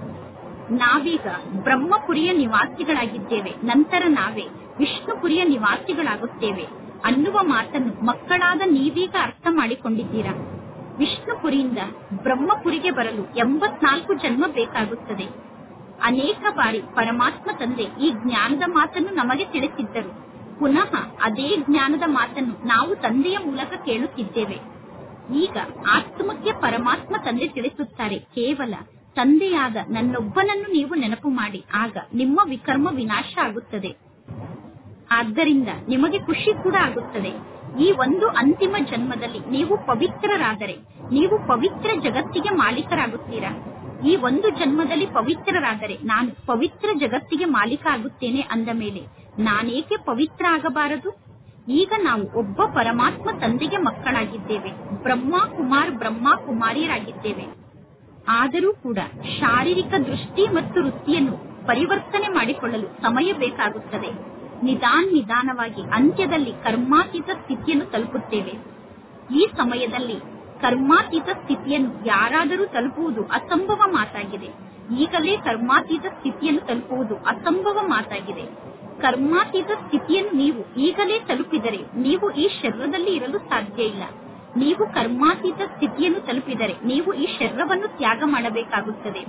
ನಾವೀಗ ಬ್ರಹ್ಮಪುರಿಯ ನಿವಾಸಿಗಳಾಗಿದ್ದೇವೆ ನಂತರ ನಾವೇ ವಿಷ್ಣುಪುರಿಯ ನಿವಾಸಿಗಳಾಗುತ್ತೇವೆ ಅನ್ನುವ ಮಾತನ್ನು ಮಕ್ಕಳಾದ ನೀವೀಗ ಅರ್ಥ ಮಾಡಿಕೊಂಡಿದ್ದೀರಾ ವಿಷ್ಣುಪುರಿಯಿಂದ ಬ್ರಹ್ಮಪುರಿಗೆ ಬರಲು ಎಂಬತ್ನಾಲ್ಕು ಜನ್ಮ ಬೇಕಾಗುತ್ತದೆ ಅನೇಕ ಬಾರಿ ಪರಮಾತ್ಮ ತಂದೆ ಈ ಜ್ಞಾನದ ಮಾತನ್ನು ನಮಗೆ ತಿಳಿಸಿದ್ದರು ಪುನಃ ಅದೇ ಜ್ಞಾನದ ಮಾತನ್ನು ನಾವು ತಂದೆಯ ಮೂಲಕ ಕೇಳುತ್ತಿದ್ದೇವೆ ಈಗ ಆತ್ಮಕ್ಕೆ ಪರಮಾತ್ಮ ತಂದೆ ತಿಳಿಸುತ್ತಾರೆ ಕೇವಲ ತಂದೆಯಾದ ನನ್ನೊಬ್ಬನನ್ನು ನೀವು ನೆನಪು ಮಾಡಿ ಆಗ ನಿಮ್ಮ ವಿಕರ್ಮ ವಿನಾಶ ಆಗುತ್ತದೆ ಆದ್ದರಿಂದ ನಿಮಗೆ ಖುಷಿ ಕೂಡ ಆಗುತ್ತದೆ ಈ ಒಂದು ಅಂತಿಮ ಜನ್ಮದಲ್ಲಿ ನೀವು ಪವಿತ್ರರಾದರೆ ನೀವು ಪವಿತ್ರ ಜಗತ್ತಿಗೆ ಮಾಲೀಕರಾಗುತ್ತೀರಾ ಈ ಒಂದು ಜನ್ಮದಲ್ಲಿ ಪವಿತ್ರರಾದರೆ ನಾನು ಪವಿತ್ರ ಜಗತ್ತಿಗೆ ಮಾಲೀಕ ಆಗುತ್ತೇನೆ ಅಂದ ಮೇಲೆ ನಾನೇಕೆ ಪವಿತ್ರ ಆಗಬಾರದು ಈಗ ನಾವು ಒಬ್ಬ ಪರಮಾತ್ಮ ತಂದೆಗೆ ಮಕ್ಕಳಾಗಿದ್ದೇವೆ ಬ್ರಹ್ಮ ಕುಮಾರ್ ಬ್ರಹ್ಮ ಕುಮಾರಿಯರಾಗಿದ್ದೇವೆ ಆದರೂ ಕೂಡ ಶಾರೀರಿಕ ದೃಷ್ಟಿ ಮತ್ತು ವೃತ್ತಿಯನ್ನು ಪರಿವರ್ತನೆ ಮಾಡಿಕೊಳ್ಳಲು ಸಮಯ ಬೇಕಾಗುತ್ತದೆ ನಿಧಾನ ನಿಧಾನವಾಗಿ ಅಂತ್ಯದಲ್ಲಿ ಕರ್ಮಾತೀತ ಸ್ಥಿತಿಯನ್ನು ತಲುಪುತ್ತೇವೆ ಈ ಸಮಯದಲ್ಲಿ ಕರ್ಮಾತೀತ ಸ್ಥಿತಿಯನ್ನು ಯಾರಾದರೂ ತಲುಪುವುದು ಅಸಂಭವ ಮಾತಾಗಿದೆ ಈಗಲೇ ಕರ್ಮಾತೀತ ಸ್ಥಿತಿಯನ್ನು ತಲುಪುವುದು ಅಸಂಭವ ಮಾತಾಗಿದೆ ಕರ್ಮಾತೀತ ಸ್ಥಿತಿಯನ್ನು ನೀವು ಈಗಲೇ ತಲುಪಿದರೆ ನೀವು ಈ ಶರೀರದಲ್ಲಿ ಇರಲು ಸಾಧ್ಯ ಇಲ್ಲ ನೀವು ಕರ್ಮಾತೀತ ಸ್ಥಿತಿಯನ್ನು ತಲುಪಿದರೆ ನೀವು ಈ ಶರೀರವನ್ನು ತ್ಯಾಗ ಮಾಡಬೇಕಾಗುತ್ತದೆ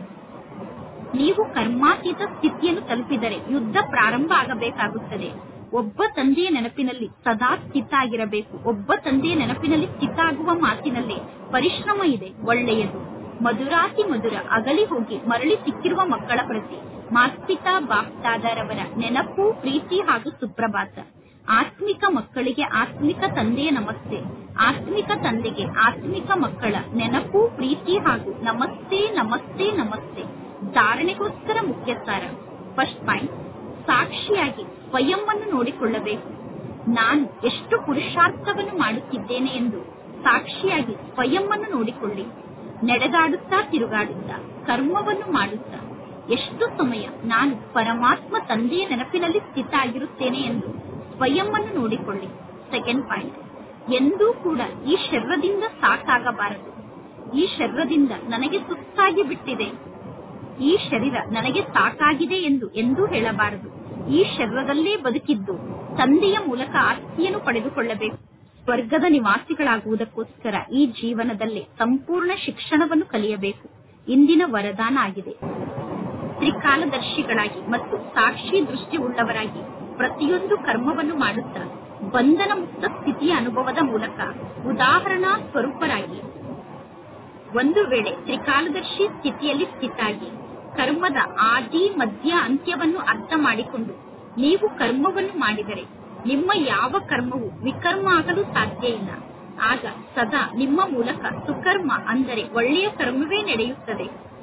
ನೀವು ಕರ್ಮಾತೀತ ಸ್ಥಿತಿಯನ್ನು ತಲುಪಿದರೆ ಯುದ್ಧ ಪ್ರಾರಂಭ ಆಗಬೇಕಾಗುತ್ತದೆ ಒಬ್ಬ ತಂದೆಯ ನೆನಪಿನಲ್ಲಿ ಸದಾ ಸ್ಥಿತ ಆಗಿರಬೇಕು ಒಬ್ಬ ತಂದೆಯ ನೆನಪಿನಲ್ಲಿ ಸ್ಥಿತ ಆಗುವ ಮಾತಿನಲ್ಲಿ ಪರಿಶ್ರಮ ಇದೆ ಒಳ್ಳೆಯದು ಮಧುರಾತಿ ಮಧುರ ಅಗಲಿ ಹೋಗಿ ಮರಳಿ ಸಿಕ್ಕಿರುವ ಮಕ್ಕಳ ಪ್ರತಿ ಮಾಸ್ಪಿತಾ ಬಾಪ್ತಾದರವರ ನೆನಪು ಪ್ರೀತಿ ಹಾಗೂ ಸುಪ್ರಭಾತ ಆತ್ಮಿಕ ಮಕ್ಕಳಿಗೆ ಆತ್ಮಿಕ ತಂದೆಯ ನಮಸ್ತೆ ಆತ್ಮಿಕ ತಂದೆಗೆ ಆತ್ಮಿಕ ಮಕ್ಕಳ ನೆನಪು ಪ್ರೀತಿ ಹಾಗೂ ನಮಸ್ತೆ ನಮಸ್ತೆ ನಮಸ್ತೆ ಧಾರಣೆಗೋಸ್ಕರ ಮುಖ್ಯ ಸಾರ ಫಸ್ಟ್ ಪಾಯಿಂಟ್ ಸಾಕ್ಷಿಯಾಗಿ ಸ್ವಯಂವನ್ನು ನೋಡಿಕೊಳ್ಳಬೇಕು ನಾನು ಎಷ್ಟು ಪುರುಷಾರ್ಥವನ್ನು ಮಾಡುತ್ತಿದ್ದೇನೆ ಎಂದು ಸಾಕ್ಷಿಯಾಗಿ ಸ್ವಯಂವನ್ನು ನೋಡಿಕೊಳ್ಳಿ ನಡೆದಾಡುತ್ತಾ ತಿರುಗಾಡುತ್ತಾ ಕರ್ಮವನ್ನು ಮಾಡುತ್ತಾ ಎಷ್ಟು ಸಮಯ ನಾನು ಪರಮಾತ್ಮ ತಂದೆಯ ನೆನಪಿನಲ್ಲಿ ಸ್ಥಿತ ಆಗಿರುತ್ತೇನೆ ಎಂದು ಸ್ವಯಂವನ್ನು ನೋಡಿಕೊಳ್ಳಿ ಸೆಕೆಂಡ್ ಪಾಯಿಂಟ್ ಎಂದೂ ಕೂಡ ಈ ಶರೀರದಿಂದ ಸಾಕಾಗಬಾರದು ಈ ಶರೀರದಿಂದ ನನಗೆ ಸುಸ್ತಾಗಿ ಬಿಟ್ಟಿದೆ ಈ ಶರೀರ ನನಗೆ ಸಾಕಾಗಿದೆ ಎಂದು ಎಂದೂ ಹೇಳಬಾರದು ಈ ಶರೀರದಲ್ಲೇ ಬದುಕಿದ್ದು ತಂದೆಯ ಮೂಲಕ ಆಸ್ತಿಯನ್ನು ಪಡೆದುಕೊಳ್ಳಬೇಕು ಸ್ವರ್ಗದ ನಿವಾಸಿಗಳಾಗುವುದಕ್ಕೋಸ್ಕರ ಈ ಜೀವನದಲ್ಲಿ ಸಂಪೂರ್ಣ ಶಿಕ್ಷಣವನ್ನು ಕಲಿಯಬೇಕು ಇಂದಿನ ವರದಾನ ಆಗಿದೆ ತ್ರಿಕಾಲದರ್ಶಿಗಳಾಗಿ ಮತ್ತು ಸಾಕ್ಷಿ ದೃಷ್ಟಿ ಉಳ್ಳವರಾಗಿ ಪ್ರತಿಯೊಂದು ಕರ್ಮವನ್ನು ಮಾಡುತ್ತಾ ಬಂಧನ ಮುಕ್ತ ಸ್ಥಿತಿಯ ಅನುಭವದ ಮೂಲಕ ಉದಾಹರಣಾ ಸ್ವರೂಪರಾಗಿ ಒಂದು ವೇಳೆ ತ್ರಿಕಾಲದರ್ಶಿ ಸ್ಥಿತಿಯಲ್ಲಿ ಸ್ಥಿತಾಗಿ ಕರ್ಮದ ಆದಿ ಮಧ್ಯ ಅಂತ್ಯವನ್ನು ಅರ್ಥ ಮಾಡಿಕೊಂಡು ನೀವು ಕರ್ಮವನ್ನು ಮಾಡಿದರೆ ನಿಮ್ಮ ಯಾವ ಕರ್ಮವು ವಿಕರ್ಮ ಆಗಲು ಸಾಧ್ಯ ಇಲ್ಲ ಆಗ ಸದಾ ನಿಮ್ಮ ಮೂಲಕ ಸುಕರ್ಮ ಅಂದರೆ ಒಳ್ಳೆಯ ಕರ್ಮವೇ ನಡೆಯುತ್ತದೆ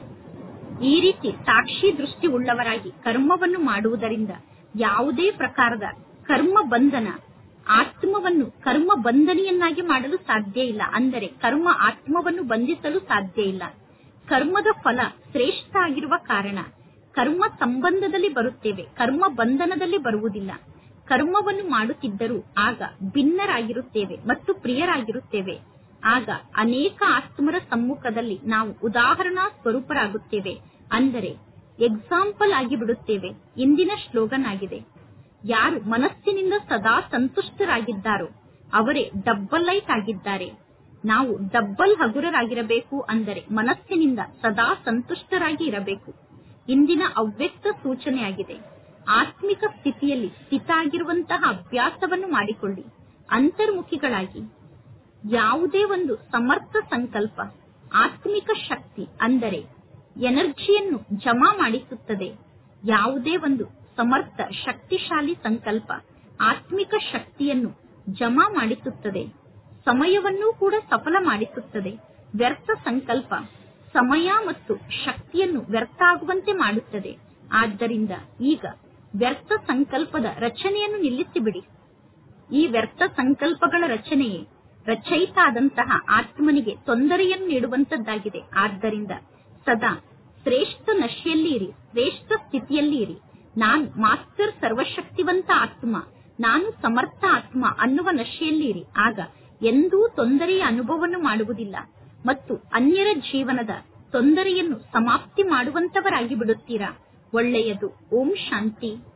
ಈ ರೀತಿ ಸಾಕ್ಷಿ ದೃಷ್ಟಿ ಉಳ್ಳವರಾಗಿ ಕರ್ಮವನ್ನು ಮಾಡುವುದರಿಂದ ಯಾವುದೇ ಪ್ರಕಾರದ ಕರ್ಮ ಬಂಧನ ಆತ್ಮವನ್ನು ಕರ್ಮ ಬಂಧನಿಯನ್ನಾಗಿ ಮಾಡಲು ಸಾಧ್ಯ ಇಲ್ಲ ಅಂದರೆ ಕರ್ಮ ಆತ್ಮವನ್ನು ಬಂಧಿಸಲು ಸಾಧ್ಯ ಇಲ್ಲ ಕರ್ಮದ ಫಲ ಶ್ರೇಷ್ಠ ಆಗಿರುವ ಕಾರಣ ಕರ್ಮ ಸಂಬಂಧದಲ್ಲಿ ಬರುತ್ತೇವೆ ಕರ್ಮ ಬಂಧನದಲ್ಲಿ ಬರುವುದಿಲ್ಲ ಕರ್ಮವನ್ನು ಮಾಡುತ್ತಿದ್ದರೂ ಆಗ ಭಿನ್ನರಾಗಿರುತ್ತೇವೆ ಮತ್ತು ಪ್ರಿಯರಾಗಿರುತ್ತೇವೆ ಆಗ ಅನೇಕ ಆತ್ಮರ ಸಮ್ಮುಖದಲ್ಲಿ ನಾವು ಉದಾಹರಣಾ ಸ್ವರೂಪರಾಗುತ್ತೇವೆ ಅಂದರೆ ಎಕ್ಸಾಂಪಲ್ ಆಗಿ ಬಿಡುತ್ತೇವೆ ಇಂದಿನ ಶ್ಲೋಗನ್ ಆಗಿದೆ ಯಾರು ಮನಸ್ಸಿನಿಂದ ಸದಾ ಸಂತುಷ್ಟರಾಗಿದ್ದಾರೋ ಅವರೇ ಡಬ್ಬಲ್ ಲೈಟ್ ಆಗಿದ್ದಾರೆ ನಾವು ಡಬ್ಬಲ್ ಹಗುರರಾಗಿರಬೇಕು ಅಂದರೆ ಮನಸ್ಸಿನಿಂದ ಸದಾ ಸಂತುಷ್ಟರಾಗಿ ಇರಬೇಕು ಇಂದಿನ ಅವ್ಯಕ್ತ ಸೂಚನೆಯಾಗಿದೆ ಆತ್ಮಿಕ ಸ್ಥಿತಿಯಲ್ಲಿ ಸ್ಥಿತ ಆಗಿರುವಂತಹ ಅಭ್ಯಾಸವನ್ನು ಮಾಡಿಕೊಳ್ಳಿ ಅಂತರ್ಮುಖಿಗಳಾಗಿ ಯಾವುದೇ ಒಂದು ಸಮರ್ಥ ಸಂಕಲ್ಪ ಆತ್ಮಿಕ ಶಕ್ತಿ ಅಂದರೆ ಎನರ್ಜಿಯನ್ನು ಜಮಾ ಮಾಡಿಸುತ್ತದೆ ಯಾವುದೇ ಒಂದು ಸಮರ್ಥ ಶಕ್ತಿಶಾಲಿ ಸಂಕಲ್ಪ ಆತ್ಮಿಕ ಶಕ್ತಿಯನ್ನು ಜಮಾ ಮಾಡಿಸುತ್ತದೆ ಸಮಯವನ್ನೂ ಕೂಡ ಸಫಲ ಮಾಡಿಸುತ್ತದೆ ವ್ಯರ್ಥ ಸಂಕಲ್ಪ ಸಮಯ ಮತ್ತು ಶಕ್ತಿಯನ್ನು ವ್ಯರ್ಥ ಆಗುವಂತೆ ಮಾಡುತ್ತದೆ ಆದ್ದರಿಂದ ಈಗ ವ್ಯರ್ಥ ಸಂಕಲ್ಪದ ರಚನೆಯನ್ನು ನಿಲ್ಲಿಸಿಬಿಡಿ ಈ ವ್ಯರ್ಥ ಸಂಕಲ್ಪಗಳ ರಚನೆಯೇ ರಚಯಿತ ಆದಂತಹ ಆತ್ಮನಿಗೆ ತೊಂದರೆಯನ್ನು ನೀಡುವಂತದ್ದಾಗಿದೆ ಆದ್ದರಿಂದ ಸದಾ ಶ್ರೇಷ್ಠ ನಶೆಯಲ್ಲಿ ಇರಿ ಶ್ರೇಷ್ಠ ಸ್ಥಿತಿಯಲ್ಲಿ ಇರಿ ನಾನು ಮಾಸ್ಟರ್ ಸರ್ವಶಕ್ತಿವಂತ ಆತ್ಮ ನಾನು ಸಮರ್ಥ ಆತ್ಮ ಅನ್ನುವ ನಶೆಯಲ್ಲಿ ಇರಿ ಆಗ ಎಂದೂ ತೊಂದರೆಯ ಅನುಭವವನ್ನು ಮಾಡುವುದಿಲ್ಲ ಮತ್ತು ಅನ್ಯರ ಜೀವನದ ತೊಂದರೆಯನ್ನು ಸಮಾಪ್ತಿ ಮಾಡುವಂತವರಾಗಿ ಬಿಡುತ್ತೀರಾ ಒಳ್ಳೆಯದು ಓಂ ಶಾಂತಿ